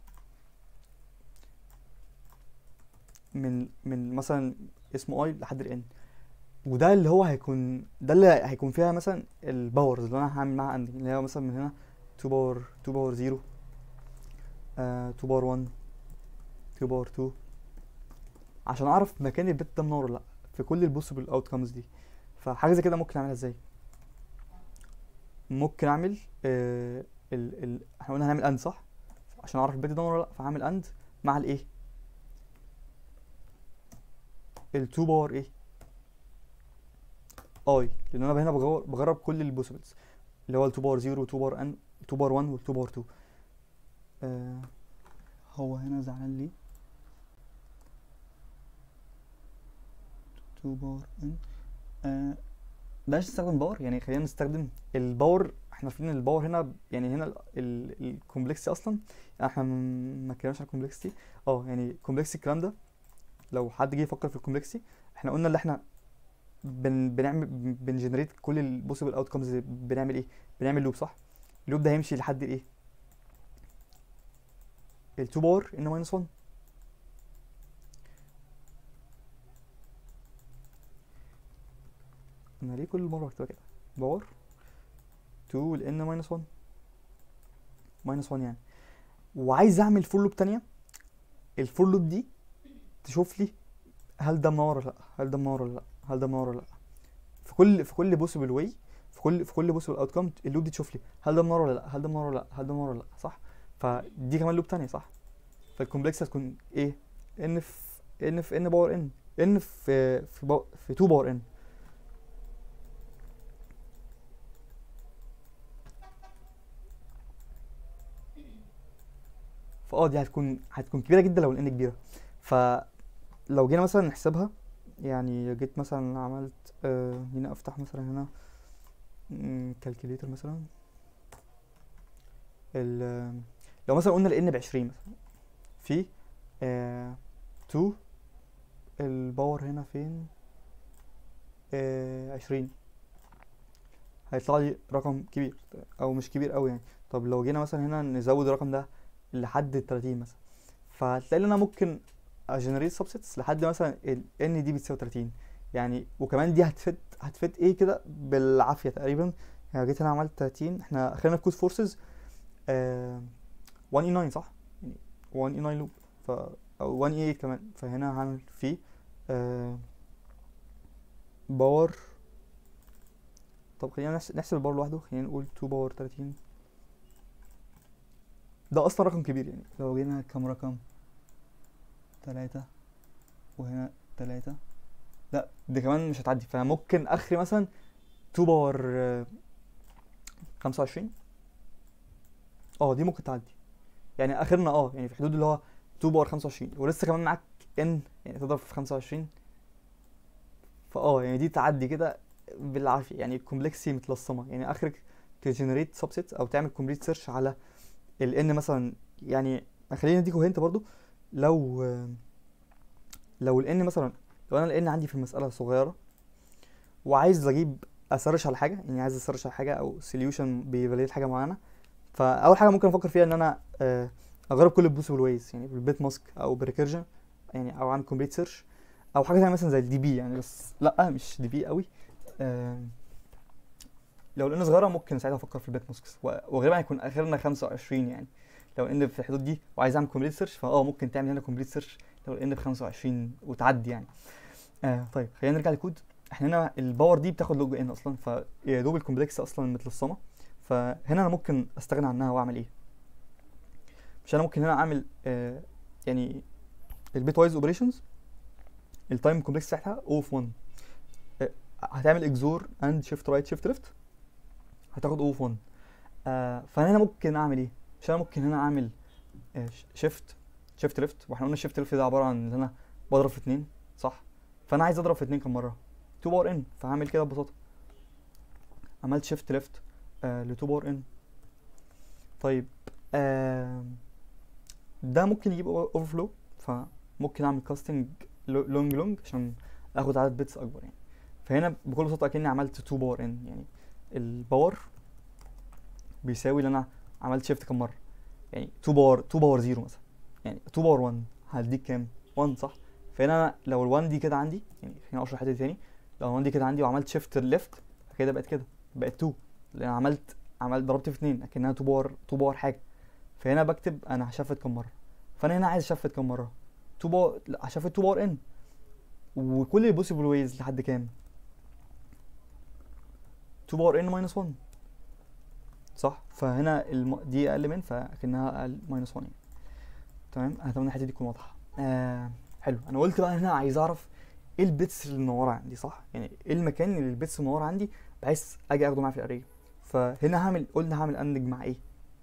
من من مثلا اسمه اي لحد الان وده اللي هو هيكون ده اللي هيكون فيها مثلا الباورز اللي انا هعمل معاها اندنج اللي هي مثلا من هنا 2 باور 2 باور 0 2 باور 1 2 باور 2 عشان اعرف مكان البت ده منور ولا لا في كل البوسيبل اوتكمز دي فحاجه زي كده ممكن اعملها ازاي ممكن اعمل آه ال ال احنا قلنا هنعمل اند صح عشان اعرف البت ده منور ولا لا فهعمل اند مع الايه ال2 باور ايه اي لان انا هنا بجرب, بجرب كل البوسيبلز اللي هو ال2 باور 0 و2 باور ان 2 باور 1 وال2 باور 2 آه هو هنا زعلان ليه 2 باور ان آه بلاش نستخدم باور يعني خلينا نستخدم الباور احنا عارفين ان الباور هنا يعني هنا الكومبلكسيتي اصلا احنا م- ما اتكلمناش عن الكومبلكسيتي اه يعني كومبلكسيتي الكلام ده لو حد جه يفكر في الكومبلكسيتي احنا قلنا اللي احنا بن بنعمل بنجنريت كل البوسيبل اوتكمز بنعمل ايه بنعمل لوب صح اللوب ده هيمشي لحد الايه ال2 باور ان ماينس 1 انا ليه كل مره بكتبها كده باور 2 ال n ماينس 1 ماينس 1 يعني وعايز اعمل فور لوب تانية الفور لوب دي تشوف لي هل ده منور ولا لا هل ده منور ولا لا هل ده منور ولا لا في كل في كل بوسيبل واي في كل في كل بوسيبل اوتكم اللوب دي تشوف لي هل ده منور ولا لا هل ده منور ولا لا هل ده منور ولا لا صح فدي كمان لوب تانية صح فالكومبلكس هتكون ايه ان في ان في ان باور ان ان في في باو في 2 باور ان فاه دي هتكون هتكون كبيره جدا لو الان كبيره فلو جينا مثلا نحسبها يعني جيت مثلا عملت آه هنا افتح مثلا هنا كالكوليتر مثلا ال لو مثلا قلنا الان بعشرين مثلا في آه 2 الباور هنا فين آه عشرين هيطلع لي رقم كبير او مش كبير قوي يعني طب لو جينا مثلا هنا نزود الرقم ده لحد ال 30 مثلا فهتلاقي ان انا ممكن اجنريت سبسيتس لحد مثلا ال ان دي بتساوي 30 يعني وكمان دي هتفت هتفت ايه كده بالعافيه تقريبا يعني جيت هنا عملت 30 احنا خلينا في كود فورسز 1 اي 9 صح يعني 1 اي 9 لوب ف او 1 اي كمان فهنا هعمل فيه آه باور طب خلينا نحس- نحسب الباور لوحده خلينا نقول 2 باور 30 ده اصلا رقم كبير يعني لو جينا كام رقم تلاتة وهنا تلاتة لا دي كمان مش هتعدي فممكن اخري مثلا 2 باور آه، خمسة وعشرين اه دي ممكن تعدي يعني اخرنا اه يعني في حدود اللي هو 2 باور 25 ولسه كمان معاك ان يعني تضرب في 25 فاه يعني دي تعدي كده بالعافيه يعني الكومبلكسي متلصمه يعني اخرك تجنريت سبسيت او تعمل كومبليت سيرش على الان مثلا يعني خلينا نديكوا هنت برضو لو لو الان مثلا لو انا الان عندي في المساله صغيره وعايز اجيب اسرش على حاجه يعني عايز اسرش على حاجه او سوليوشن بيفاليد حاجه معينه فاول حاجه ممكن افكر فيها ان انا آه، اجرب كل البوسيبل ويز يعني بالبيت ماسك او بريكيرجن يعني او اعمل كومبليت سيرش او حاجه تانية مثلا زي الدي بي يعني بس لا مش دي بي قوي آه، لو الان صغيره ممكن ساعتها افكر في البيت ماسكس و- وغالبا هيكون اخرنا 25 يعني لو ان في الحدود دي وعايز اعمل كومبليت سيرش فاه ممكن تعمل هنا كومبليت سيرش لو ان ب 25 وتعدي يعني آه طيب خلينا نرجع للكود احنا هنا الباور دي بتاخد لوج ان اصلا فيا دوب الكومبلكس اصلا متلصمه فهنا انا ممكن استغنى عنها واعمل ايه مش انا ممكن هنا اعمل آه يعني البيت وايز اوبريشنز التايم كومبلكس بتاعتها اوف 1 آه هتعمل اكزور اند شيفت رايت شيفت ليفت هتاخد اوف 1 آه فانا هنا ممكن اعمل ايه مش انا ممكن هنا اعمل شيفت شيفت ليفت واحنا قلنا الشيفت ليفت ده عباره عن ان انا بضرب في اتنين صح فانا عايز اضرب في اتنين كم مره 2 باور ان فهعمل كده ببساطه عملت شيفت ليفت آه ل 2 باور ان طيب آه ده ممكن يجيب اوفر فلو فممكن اعمل كاستنج لونج لونج عشان اخد عدد بيتس اكبر يعني فهنا بكل بساطه اكني عملت 2 باور ان يعني الباور بيساوي اللي انا عملت شيفت كام مره يعني 2 باور 2 باور 0 مثلا يعني 2 باور 1 هديك كام 1 صح فهنا انا لو ال1 دي كده عندي يعني هنا اشرح حته تاني لو ال1 دي كده عندي وعملت شيفت ليفت كده بقت كده بقت 2 لان انا عملت عملت ضربت في 2 اكنها 2 باور 2 باور حاجه فهنا بكتب انا هشفت كام مره فانا هنا عايز اشفت كام مره 2 باور لا هشفت 2 باور ان وكل البوسيبل ويز لحد كام 2 باور ان ماينس 1 صح فهنا الم... دي اقل من فاكنها اقل ماينس 1 يعني تمام اتمنى الحته دي تكون واضحه آه حلو انا قلت بقى هنا عايز اعرف ايه البيتس اللي منوره عندي صح يعني ايه المكان اللي البيتس منوره عندي بحيث اجي اخده معايا في الاريه فهنا هعمل قلنا هعمل اندج مع ايه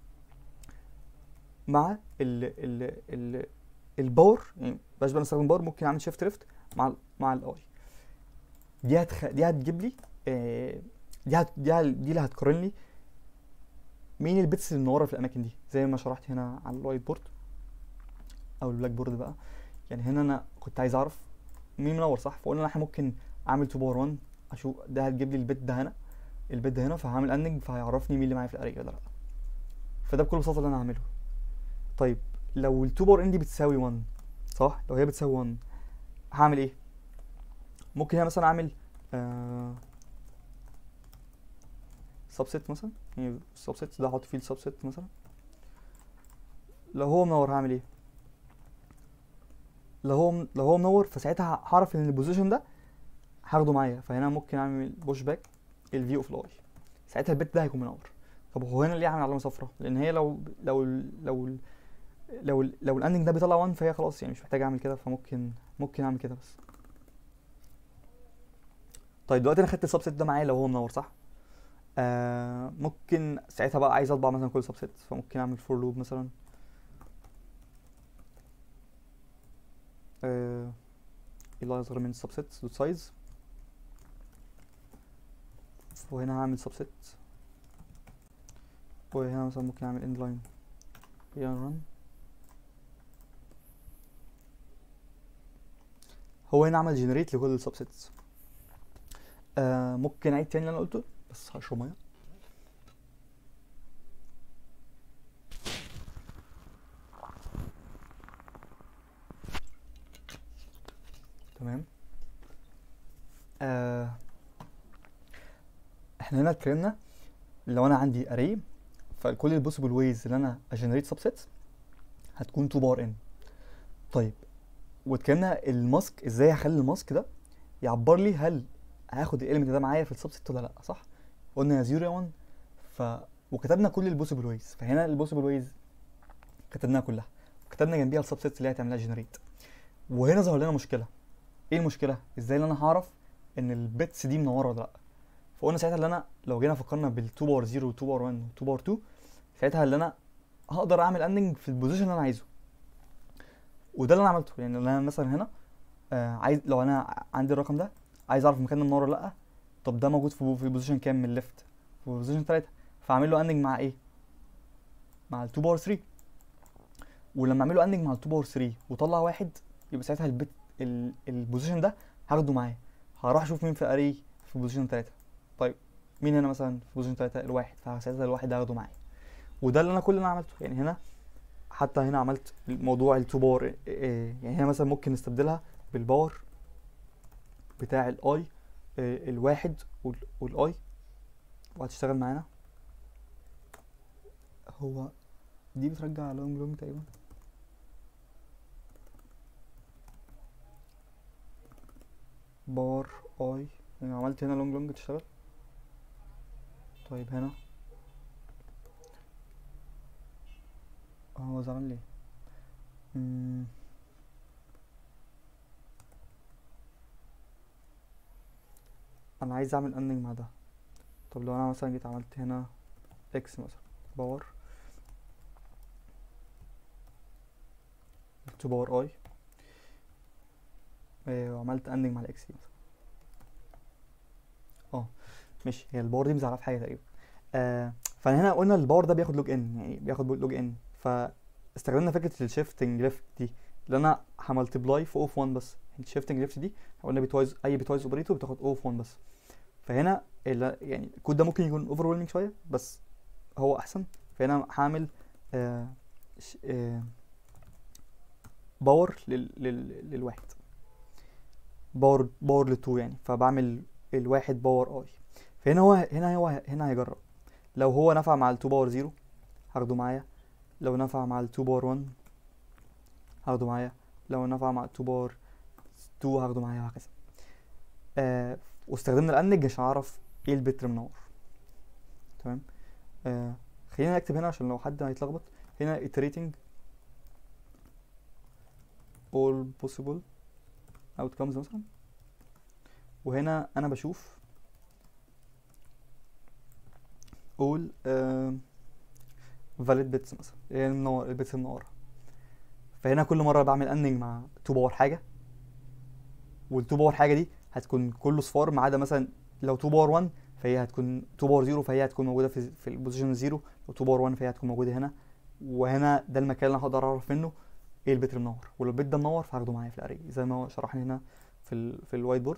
مع ال ال ال الباور يعني باش بقى نستخدم باور ممكن اعمل شيفت ليفت مع ال مع الاي دي هتخ... دي هتجيب لي آه دي هت... دي, هت... دي اللي هتقارن لي مين البيتس اللي منوره في الاماكن دي زي ما شرحت هنا على الوايت بورد او البلاك بورد بقى يعني هنا انا كنت عايز اعرف مين منور صح فقلنا احنا ممكن اعمل 2 باور 1 اشوف ده هتجيب لي البيت ده هنا البيت ده هنا فهعمل اندنج فهيعرفني مين اللي معايا في الاري ولا لا فده بكل بساطه اللي انا هعمله طيب لو ال 2 باور ان دي بتساوي 1 صح لو هي بتساوي 1 هعمل ايه ممكن هنا مثلا اعمل آه سبسيت مثلا يعني السبسيت ده احط فيه السبسيت مثلا لو هو منور هعمل ايه لو هو لو هو منور فساعتها هعرف ان البوزيشن ده هاخده معايا فهنا ممكن اعمل بوش باك الفي اوف الاي ساعتها البيت ده هيكون منور طب هو هنا ليه عامل علامه صفراء لان هي لو لو لو لو لو الاندنج ده بيطلع 1 فهي خلاص يعني مش محتاج اعمل كده فممكن ممكن اعمل كده بس طيب دلوقتي انا خدت السبسيت ده معايا لو هو منور صح آه ممكن ساعتها بقى عايز اطبع مثلا كل سبسيت فممكن اعمل فور لوب مثلا آه اللي اصغر من السبسيت دوت سايز وهنا هعمل سبسيت وهنا مثلا ممكن اعمل اند لاين رن هو هنا عمل جنريت لكل السبسيتس آه ممكن اعيد تاني اللي انا قلته بس هشرب ميه تمام آه احنا هنا اتكلمنا لو انا عندي اري فكل البوسيبل ويز اللي انا اجنريت سبسيت هتكون 2 باور ان طيب واتكلمنا الماسك ازاي هخلي الماسك ده يعبر لي هل هاخد الاليمنت ده معايا في السبست ولا لا صح قلنا يا 0 يا 1 ف وكتبنا كل البوسيبل ويز فهنا البوسيبل ويز كتبناها كلها وكتبنا جنبيها السبسيتس اللي هي هتعملها جنريت وهنا ظهر لنا مشكله ايه المشكله ازاي ان انا هعرف ان البيتس دي منوره ولا لا فقلنا ساعتها اللي انا لو جينا فكرنا بال 2 باور 0 و 2 باور 1 و 2 باور 2 ساعتها اللي انا هقدر اعمل اندنج في البوزيشن اللي انا عايزه وده اللي انا عملته يعني اللي انا مثلا هنا آه عايز لو انا عندي الرقم ده عايز اعرف مكان منور ولا لا طب ده موجود في في بوزيشن كام من الليفت في بوزيشن 3 فاعمل له اندنج مع ايه مع ال 2 باور 3 ولما اعمل له اندنج مع ال 2 باور 3 وطلع واحد يبقى ساعتها البت ال- البوزيشن ده هاخده معايا هروح اشوف مين في اري في بوزيشن 3 طيب مين هنا مثلا في بوزيشن 3 الواحد فساعتها الواحد ده هاخده معايا وده اللي انا كل اللي انا عملته يعني هنا حتى هنا عملت موضوع ال 2 باور إيه- إيه، يعني هنا مثلا ممكن نستبدلها بالباور بتاع الاي الواحد وال- والاي وهتشتغل معانا هو دي بترجع لونج لونج تقريبا بار اي يعني عملت هنا لونج لونج تشتغل طيب هنا هو زعلان ليه مم. انا عايز اعمل اندنج مع ده طب لو انا مثلا جيت عملت هنا اكس مثلا باور 2 باور اي آه، وعملت اندنج مع الاكس دي مثلا اه ماشي هي الباور دي مزعلها في حاجه تقريبا آه فهنا قلنا الباور ده بياخد لوج ان يعني بياخد لوج ان فاستخدمنا فكره الشيفتنج ليفت دي اللي انا هملتبلاي في اوف 1 بس الشيفتنج ليفت دي قلنا بيتوايز اي بيتوايز اوبريتور بتاخد اوف 1 بس فهنا ال- يعني الكود ده ممكن يكون اوفر شويه بس هو احسن فهنا هعمل آه ش- آه باور لل لل للواحد باور باور للتو يعني فبعمل الواحد باور اي فهنا هو هنا هو هنا هيجرب لو هو نفع مع ال2 باور 0 هاخده معايا لو نفع مع ال2 باور 1 هاخده معايا لو نفع مع ال2 باور 2 هاخده معايا وهكذا آه واستخدمنا الاندج عشان اعرف ايه البت منور تمام آه خلينا نكتب هنا عشان لو حد هيتلخبط هنا iterating all possible outcomes مثلا وهنا انا بشوف all uh, valid bits مثلا هي المنور البيتس المنوره فهنا كل مره بعمل اندنج مع 2 باور حاجه وال 2 باور حاجه دي هتكون كله صفار ما عدا مثلا لو 2 باور 1 فهي هتكون 2 باور 0 فهي هتكون موجوده في في البوزيشن 0 لو 2 باور 1 فهي هتكون موجوده هنا وهنا ده المكان اللي انا هقدر اعرف منه ايه البيت اللي منور ولو البيت ده منور فهاخده معايا في الاري زي ما هو شرح لي هنا في ال في الوايت بورد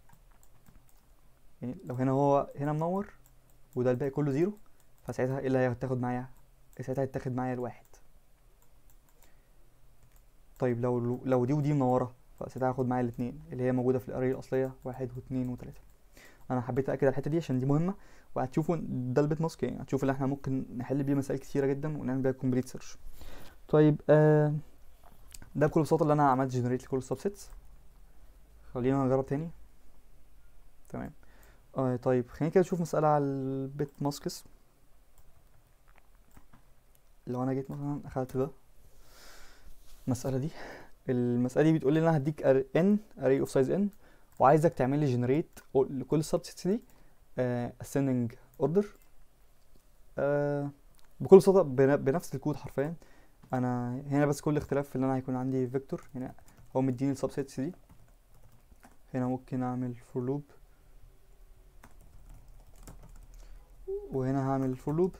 يعني لو هنا هو هنا منور وده الباقي كله زيرو فساعتها ايه اللي هيتاخد معايا ساعتها هيتاخد معايا الواحد طيب لو لو دي ودي منوره فساعتها هاخد معايا الاثنين اللي هي موجوده في الاري الاصليه واحد واثنين وثلاثه انا حبيت اكد على الحته دي عشان دي مهمه وهتشوفوا ده البيت ماسك يعني هتشوفوا اللي احنا ممكن نحل بيه مسائل كتيره جدا ونعمل بيها كومبليت سيرش طيب آه ده بكل بساطه اللي انا عملت جنريت لكل السبسيتس خلينا نجرب تاني تمام آه طيب خلينا كده نشوف مسألة على البيت ماسكس لو انا جيت مثلا اخدت ده المسألة دي المسألة دي بتقول لي ان انا هديك n array of size n وعايزك تعمل لي generate لكل السبسيتس دي آه ascending order آه بكل بساطة بن- بنفس الكود حرفيا انا هنا بس كل اختلاف في ان انا هيكون عندي فيكتور هنا هو مديني السبسيتس دي هنا ممكن اعمل for loop وهنا هعمل for loop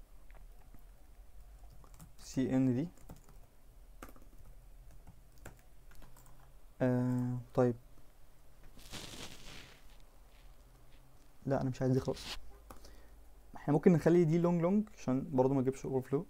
سي ان دي آه طيب لا انا مش عايز دي خالص احنا ممكن نخلي دي لونج لونج عشان برضو ما تجيبش اوفر فلو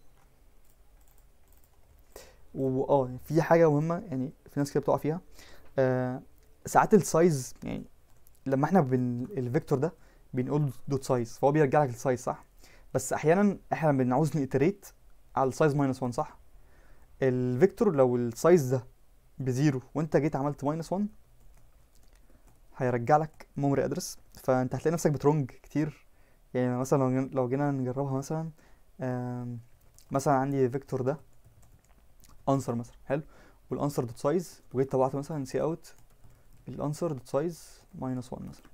واه في حاجه مهمه يعني في ناس كده بتقع فيها آه ساعات السايز يعني لما احنا بن الفيكتور ده بنقول دوت سايز فهو بيرجع لك السايز صح بس احيانا احنا بنعوز نيتريت على السايز ماينس 1 صح الفيكتور لو السايز ده بزيرو وانت جيت عملت ماينس 1 هيرجع لك ميموري ادرس فانت هتلاقي نفسك بترونج كتير يعني مثلا لو جينا- لو جينا نجربها مثلا آم، مثلا عندي فيكتور ده انسر مثلا حلو والانسر دوت سايز وجيت طبعت مثلا سي اوت الانسر دوت سايز ماينس 1 مثلا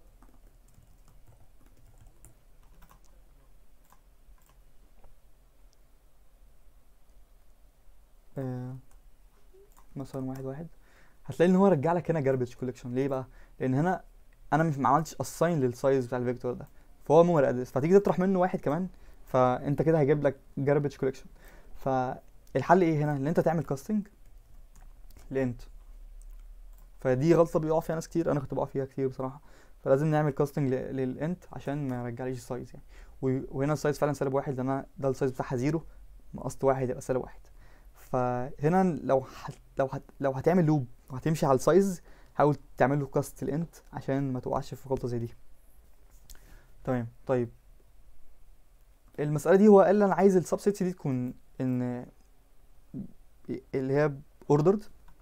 آه، مثلا واحد واحد هتلاقي ان هو رجع لك هنا جاربج كوليكشن ليه بقى لان هنا انا مش ما عملتش اساين للسايز بتاع الفيكتور ده فهو ميموري ادرس فتيجي تطرح منه واحد كمان فانت كده هيجيب لك جاربج كوليكشن فالحل ايه هنا ان انت تعمل كاستنج لانت فدي غلطه بيقع فيها ناس كتير انا كنت بقع فيها كتير بصراحه فلازم نعمل كاستنج للانت عشان ما يرجعليش السايز يعني و- وهنا السايز فعلا سالب واحد لان أنا ده السايز بتاعها زيرو نقصت واحد يبقى سالب واحد فهنا لو هت لو هت لو هتعمل لوب وهتمشي على السايز حاول تعمل له كاست الانت عشان ما تقعش في غلطه زي دي تمام طيب المساله دي هو قال لي انا عايز السبسيتس دي تكون ان اللي هي اوردرد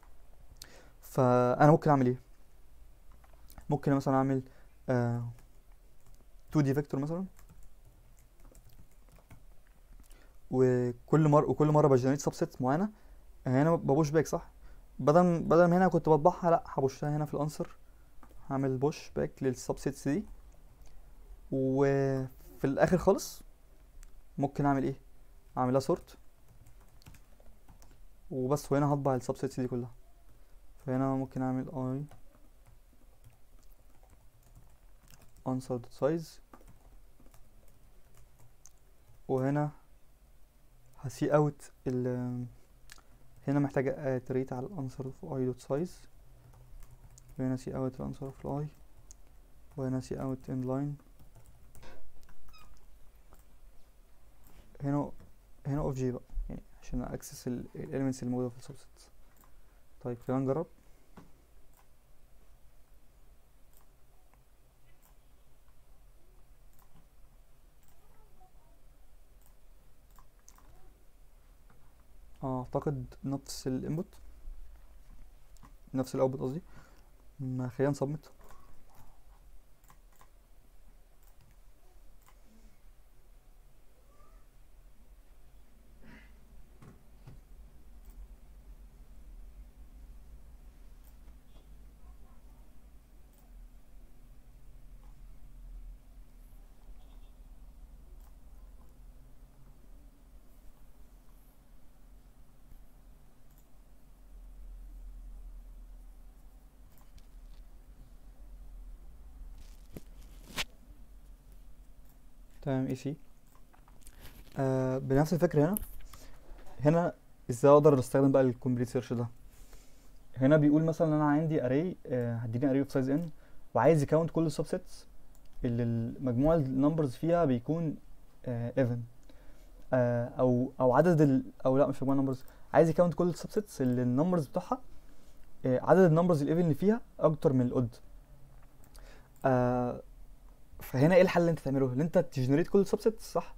فانا ممكن اعمل ايه ممكن مثلا اعمل آه 2 دي فيكتور مثلا وكل مره وكل مره بجنريت سبسيت معينه هنا ببوش باك صح بدل بدل ما هنا كنت بطبعها لا هبوشها هنا في الانسر هعمل بوش باك للسبسيتس دي وفي الاخر خالص ممكن اعمل ايه اعملها سورت وبس وهنا هطبع السبسيتس دي كلها فهنا ممكن اعمل اي answer size وهنا هسي اوت ال هنا محتاج اتريت على الانسر في اي دوت سايز وهنا سي اوت الانسر في الاي وهنا سي اوت ان لاين هنا هنا اوف جي بقى يعني عشان اكسس الاليمنتس الموجوده في السبست طيب كده نجرب اه اعتقد نفس الانبوت نفس الاوتبوت قصدي ما خلينا نسبمت تمام اي سي آه بنفس الفكرة هنا هنا ازاي اقدر استخدم بقى الكومبليت سيرش ده هنا بيقول مثلا انا عندي اري آه هديني اري اوف سايز ان وعايز يكاونت كل السبسيتس اللي المجموع النمبرز فيها بيكون ايفن آه او او عدد ال او لا مش مجموع النمبرز عايز يكاونت كل السبسيتس اللي النمبرز بتوعها آه عدد النمبرز الايفن اللي فيها اكتر من الاود آه فهنا ايه الحل اللي انت تعمله اللي انت تجنريت كل السبسيتس صح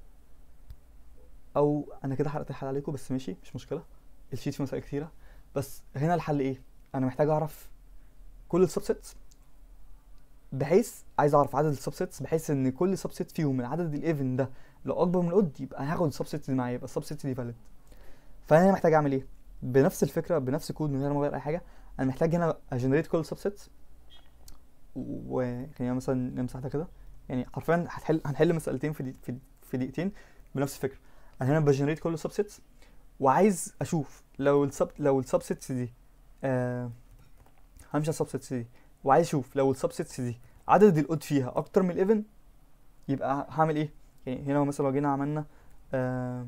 او انا كده حرقت الحل عليكم بس ماشي مش مشكله الشيت فيه مسائل كتيره بس هنا الحل ايه انا محتاج اعرف كل السبسيتس بحيث عايز اعرف عدد السبسيتس بحيث ان كل سبسيت فيهم من عدد الايفن ده لو اكبر من الاود يبقى هاخد السبسيت دي معايا يبقى السبسيت دي فاليد فانا هنا محتاج اعمل ايه بنفس الفكره بنفس الكود من غير ما اغير اي حاجه انا محتاج هنا اجنريت كل السبسيتس وخلينا مثلا نمسح ده كده يعني حرفيا هتحل هنحل مسألتين في دي في, في دقيقتين بنفس الفكره انا هنا بجنريت كل السبسيتس وعايز اشوف لو السب لو السبسيتس دي آه همشي على السبسيتس دي وعايز اشوف لو السبسيتس دي عدد الاود فيها اكتر من الايفن يبقى هعمل ايه يعني هنا مثلا لو جينا عملنا آه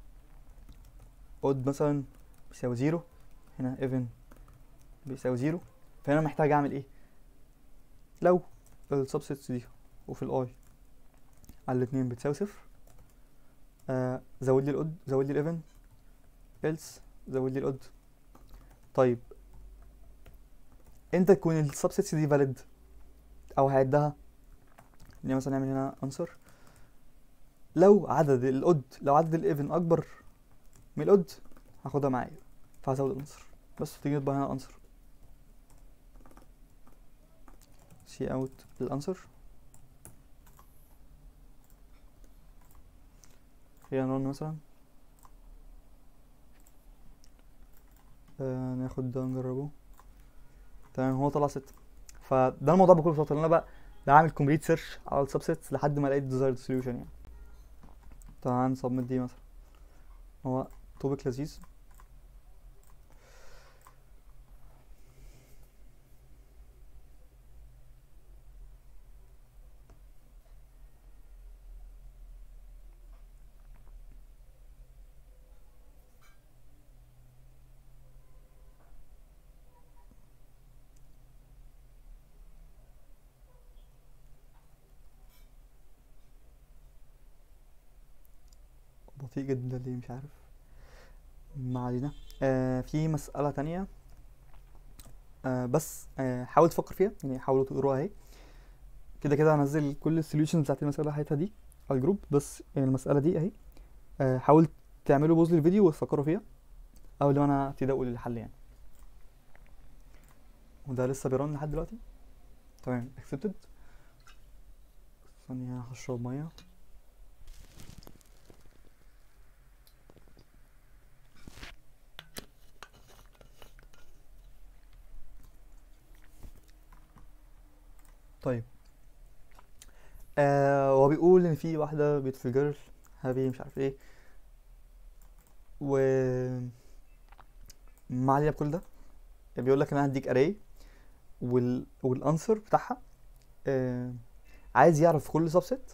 اود مثلا بيساوي زيرو هنا ايفن بيساوي زيرو فهنا محتاج اعمل ايه لو السبسيتس دي وفي الاي على الاتنين بتساوي صفر آه زود لي الاود زود لي الايفن else زود لي الاود طيب امتى تكون السبسيتس دي فاليد او هعدها يعني مثلا نعمل هنا انسر لو عدد الاود لو عدد الايفن اكبر من الاود هاخدها معايا فهزود الانسر بس تيجي تطبع هنا انسر سي اوت الانسر خلينا رن مثلا آه ناخد ده نجربه تمام هو طلع ستة فده الموضوع بكل بساطة ان انا بقى بعمل كومبليت سيرش على السبسيتس لحد ما الاقي الديزايرد سوليوشن يعني تعال نسبمت دي مثلا هو توبيك لذيذ بطيء جدا ليه مش عارف ما علينا آه في مسألة تانية آه بس آه حاول تفكر فيها يعني حاولوا تقروها اهي كده كده هنزل كل السوليوشنز بتاعت المسألة حياتها دي على الجروب بس يعني المسألة دي اهي آه حاول تعملوا بوز للفيديو وتفكروا فيها قبل ما انا ابتدي اقول الحل يعني وده لسه بيرن لحد دلوقتي تمام accepted ثانية هشرب مية طيب آه هو بيقول ان في واحده بيوتيفول جيرل هابي مش عارف ايه و ما علينا بكل ده بيقول لك انا هديك اري وال والانسر بتاعها آه عايز يعرف كل سبست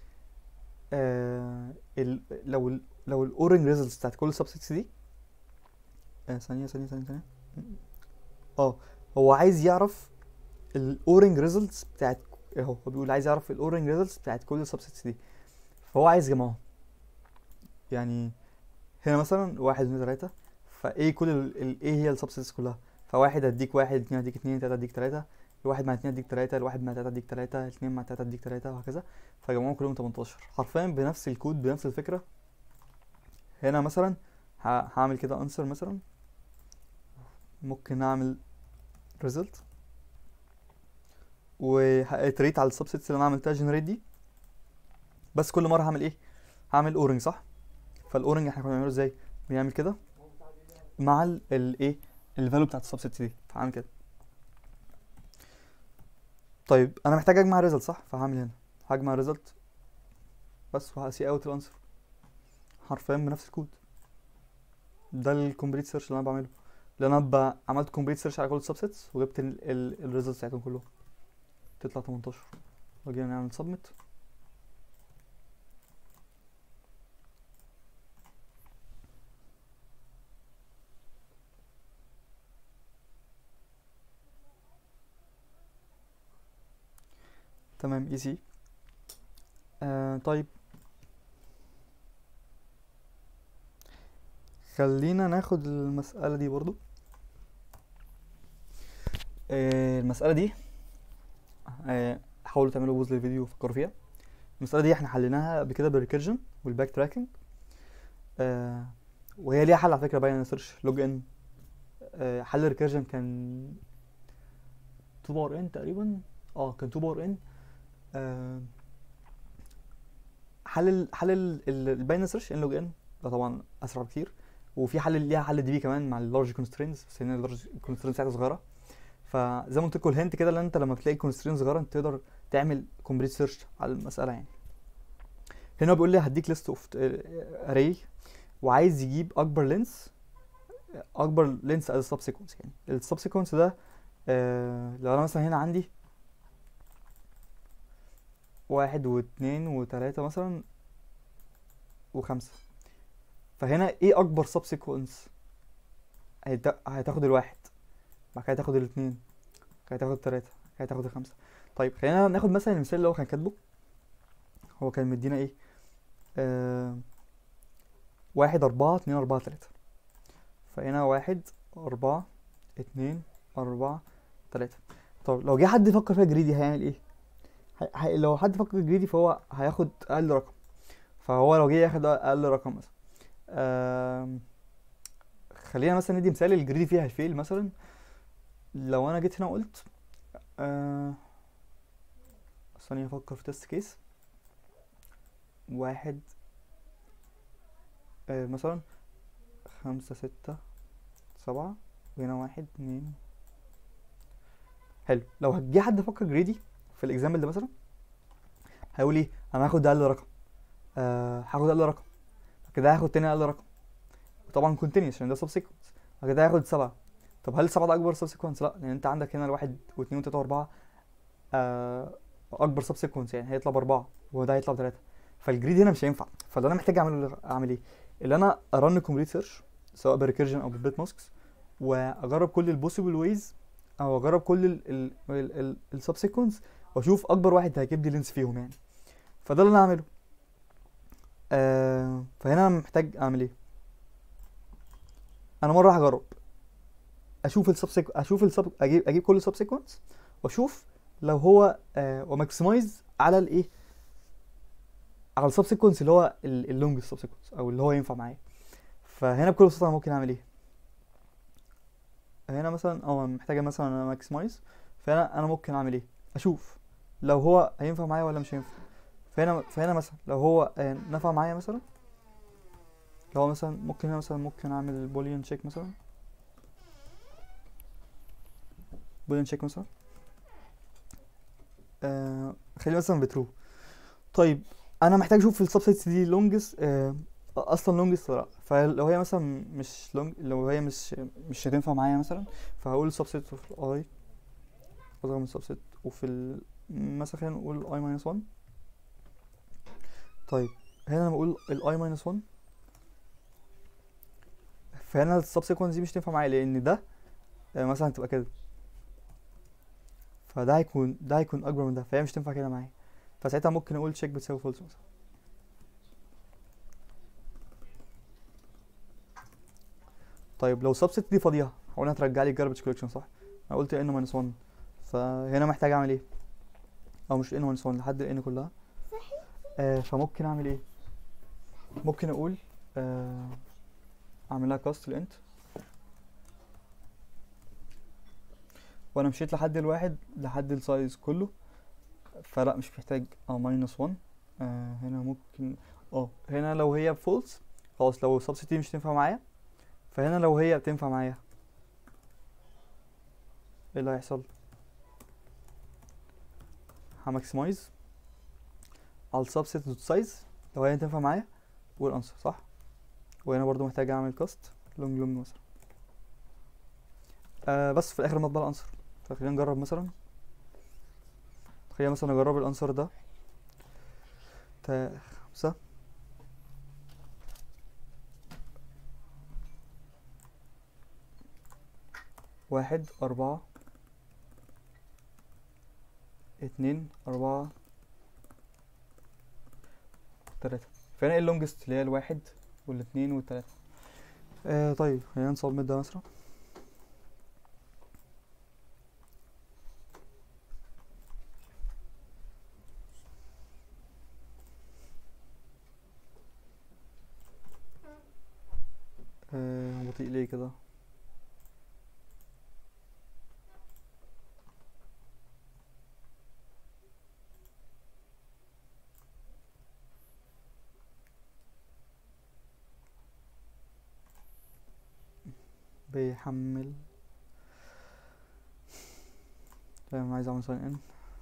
آه ال... لو ال... لو الاورنج ريزلتس بتاعت كل سبستس دي آه ثانيه ثانيه ثانيه ثانيه اه هو عايز يعرف الاورنج ريزلتس بتاعت اهو هو بيقول عايز يعرف الاورنج ريزلتس بتاعت كل السبسيتس دي فهو عايز يجمعهم يعني هنا مثلا واحد اتنين تلاتة فايه كل ال ال- ايه هي السبسيتس كلها فواحد هديك واحد اتنين هديك اتنين تلاتة هديك تلاتة الواحد مع اتنين هديك تلاتة الواحد مع تلاتة هديك تلاتة اتنين مع تلاتة هديك تلاتة وهكذا فجمعهم كلهم 18 حرفيا بنفس الكود بنفس الفكرة هنا مثلا ه- هعمل كده انسر مثلا ممكن اعمل ريزلت وهيتريت على السبسيتس اللي انا عملتها جنريت دي بس كل مره هعمل ايه هعمل اورنج صح فالاورنج احنا كنا بنعمله ازاي بنعمل كده مع الايه الفاليو بتاعت السبسيتس دي فهعمل كده طيب انا محتاج اجمع ريزلت صح فهعمل هنا هجمع ريزلت بس وهسي اوت الانسر حرفيا بنفس الكود ده الكومبليت سيرش اللي انا بعمله لان انا ب- عملت كومبليت سيرش على كل السبسيتس وجبت الريزلتس بتاعتهم كلهم تطلع 18 وجينا نعمل سبميت تمام ايزي آه طيب خلينا ناخد المسألة دي برضو آه المسألة دي آه حاولوا تعملوا بوز للفيديو وفكروا فيها المسألة دي احنا حليناها قبل كده بالريكيرجن والباك تراكنج آه وهي ليها حل على فكرة باين سيرش لوج ان آه حل الريكيرجن كان 2 باور ان تقريبا اه كان 2 باور ان آه حل ال حل الباين سيرش ان لوج ان ده طبعا اسرع بكتير وفي حل ليها حل دي بي كمان مع اللارج كونسترينز بس هنا اللارج كونسترينز بتاعتها صغيره فزي ما قلت لكم الهنت كده ان انت لما بتلاقي كونسترين صغيره انت تقدر تعمل كومبليت سيرش على المساله يعني هنا هو بيقول لي هديك ليست اوف اري وعايز يجيب اكبر لينس اكبر لينس از سب سيكونس يعني السب سيكونس ده آه لو انا مثلا هنا عندي واحد واثنين وثلاثة مثلا وخمسة فهنا ايه اكبر سب سيكونس هتاخد الواحد بعد كده تاخد الاثنين بعد كده تاخد التلاتة بعد كده تاخد الخمسة طيب خلينا ناخد مثلا المثال اللي هو كان كاتبه هو كان مدينا ايه آه واحد أربعة اتنين أربعة تلاتة فهنا واحد أربعة اتنين أربعة تلاتة طب لو جه حد يفكر فيها جريدي هيعمل ايه؟ هي... هي... لو حد فكر جريدي فهو هياخد أقل رقم فهو لو جه ياخد أقل رقم مثلا آه... خلينا مثلا ندي مثال الجريدي فيها هيفيل مثلا لو انا جيت هنا وقلت آه ثانية افكر في تيست كيس واحد آه مثلا خمسة ستة سبعة وهنا واحد اتنين حلو لو هتجي حد يفكر جريدي في الاكزامبل ده مثلا هيقول ايه انا هاخد اقل رقم آه هاخد اقل رقم كده هاخد تاني اقل رقم طبعا كونتينيوس عشان ده سب سيكونس بعد كده هاخد سبعة طب هل السبعة ده اكبر سب سيكونس لا لان انت عندك هنا الواحد واثنين وتلاته واربعة آه اكبر سب سيكونس يعني هيطلع باربعة وده هيطلع بتلاتة فالجريد هنا مش هينفع فاللي انا محتاج اعمله اعمل ايه اللي انا ارن كومبليت سيرش سواء بريكيرجن او بالبيت ماسكس واجرب كل البوسيبل ويز او اجرب كل السب سيكونس واشوف اكبر واحد هيجيب لي لينس فيهم يعني فده اللي انا هعمله آه فهنا انا محتاج اعمل ايه انا مره هجرب اشوف السب اشوف السب اجيب اجيب كل السب سيكونس واشوف لو هو آه وماكسمايز على الايه على السب سيكونس اللي هو اللونج سب سيكونس او اللي هو ينفع معايا فهنا بكل بساطه انا ممكن اعمل ايه هنا مثلا اه محتاجه مثلا انا ماكسمايز فهنا انا ممكن اعمل ايه اشوف لو هو هينفع معايا ولا مش هينفع فهنا فهنا مثلا لو هو آه، نفع معايا مثلا لو هو مثلا ممكن هنا مثلا ممكن اعمل بوليان تشيك مثلا بوليان تشيك مثلا آه خليه مثلا بترو طيب انا محتاج اشوف في السبسيتس دي لونجست آه اصلا لونجست ولا لا فلو هي مثلا مش لونج لو هي مش مش هتنفع معايا مثلا فهقول سبسيت اوف اي اصغر من سبسيت وفي ال... مثلا خلينا نقول اي ماينس 1 طيب هنا انا بقول الاي ماينس 1 فهنا السبسيكونس دي مش تنفع معايا لان ده آه، مثلا هتبقى كده فده هيكون ده هيكون اكبر من ده فهي مش تنفع كده معايا فساعتها ممكن اقول تشيك بتساوي فولس مثلا طيب لو سبست دي فاضيه هقول هترجع لي الجاربج كوليكشن صح انا قلت ان ماينس 1 فهنا محتاج اعمل ايه او مش ان ماينس 1 لحد الان كلها آه فممكن اعمل ايه ممكن اقول آه اعمل لها كاست الانت وانا مشيت لحد الواحد لحد السايز كله فلا مش محتاج اه ماينس 1 آه هنا ممكن اه هنا لو هي فولس خلاص لو السبستي مش تنفع معايا فهنا لو هي بتنفع معايا ايه اللي هيحصل هماكسمايز على السبست دوت سايز لو هي تنفع معايا والانسر صح وهنا برضو محتاج اعمل كاست لونج لونج مثلا آه بس في الاخر مطبع الانسر فخلينا نجرب مثلا خلينا مثلا نجرب الانسر ده تا خمسة واحد أربعة اتنين أربعة تلاتة فهنا ايه اللونجست اللي هي الواحد والاتنين والتلاتة آه طيب خلينا نصمم ده مثلا آه بطيء ليه كده بيحمل تمام عايز اعمل ساين ان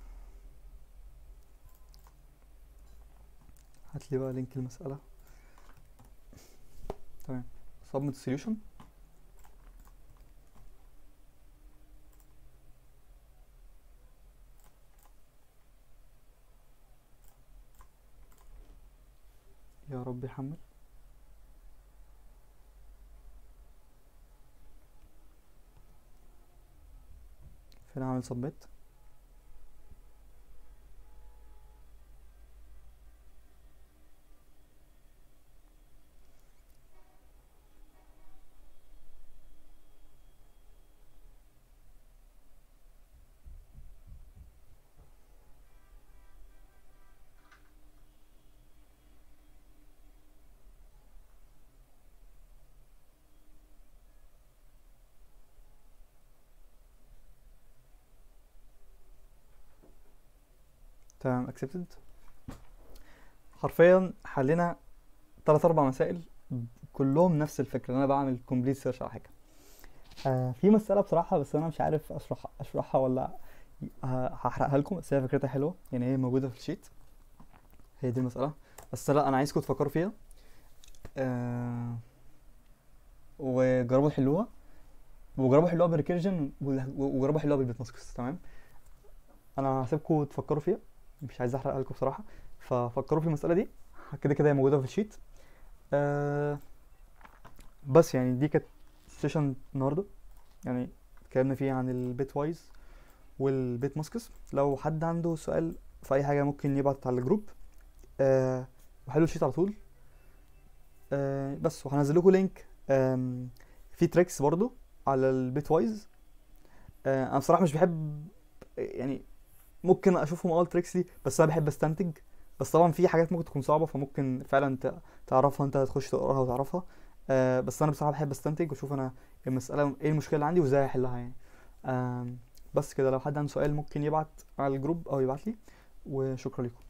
هات لي بقى لينك المسألة تمام submit solution يا رب يحمل فين اعمل submit تمام اكسبتد حرفيا حلينا تلات اربع مسائل كلهم نفس الفكره ان انا بعمل كومبليت سيرش على حاجه آه في مساله بصراحه بس انا مش عارف اشرح اشرحها ولا ه- هحرقها لكم بس هي فكرتها حلوه يعني هي موجوده في الشيت هي دي المساله بس لا انا عايزكم تفكروا فيها آه وجربوا تحلوها وجربوا حلوها بالريكيرجن وجربوا حلوها بالبيت ماسكس تمام انا هسيبكم تفكروا فيها مش عايز احرقها لكم بصراحه ففكروا في المساله دي كده كده هي موجوده في الشيت آه بس يعني دي كانت سيشن النهارده يعني اتكلمنا فيه عن البيت وايز والبيت ماسكس لو حد عنده سؤال في اي حاجه ممكن يبعت على الجروب آه وحلو الشيت على طول آه بس وهنزل لكم لينك آم، في تريكس برضو على البيت وايز آه انا بصراحه مش بحب يعني ممكن اشوفهم اه التريكس دي بس انا بحب استنتج بس طبعا في حاجات ممكن تكون صعبه فممكن فعلا ت- تعرفها انت تخش تقراها وتعرفها آه بس انا بصراحه بحب استنتج واشوف انا المساله ايه المشكله اللي عندي وازاي احلها يعني آم، بس كده لو حد عنده سؤال ممكن يبعت على الجروب او يبعت لي وشكرا لكم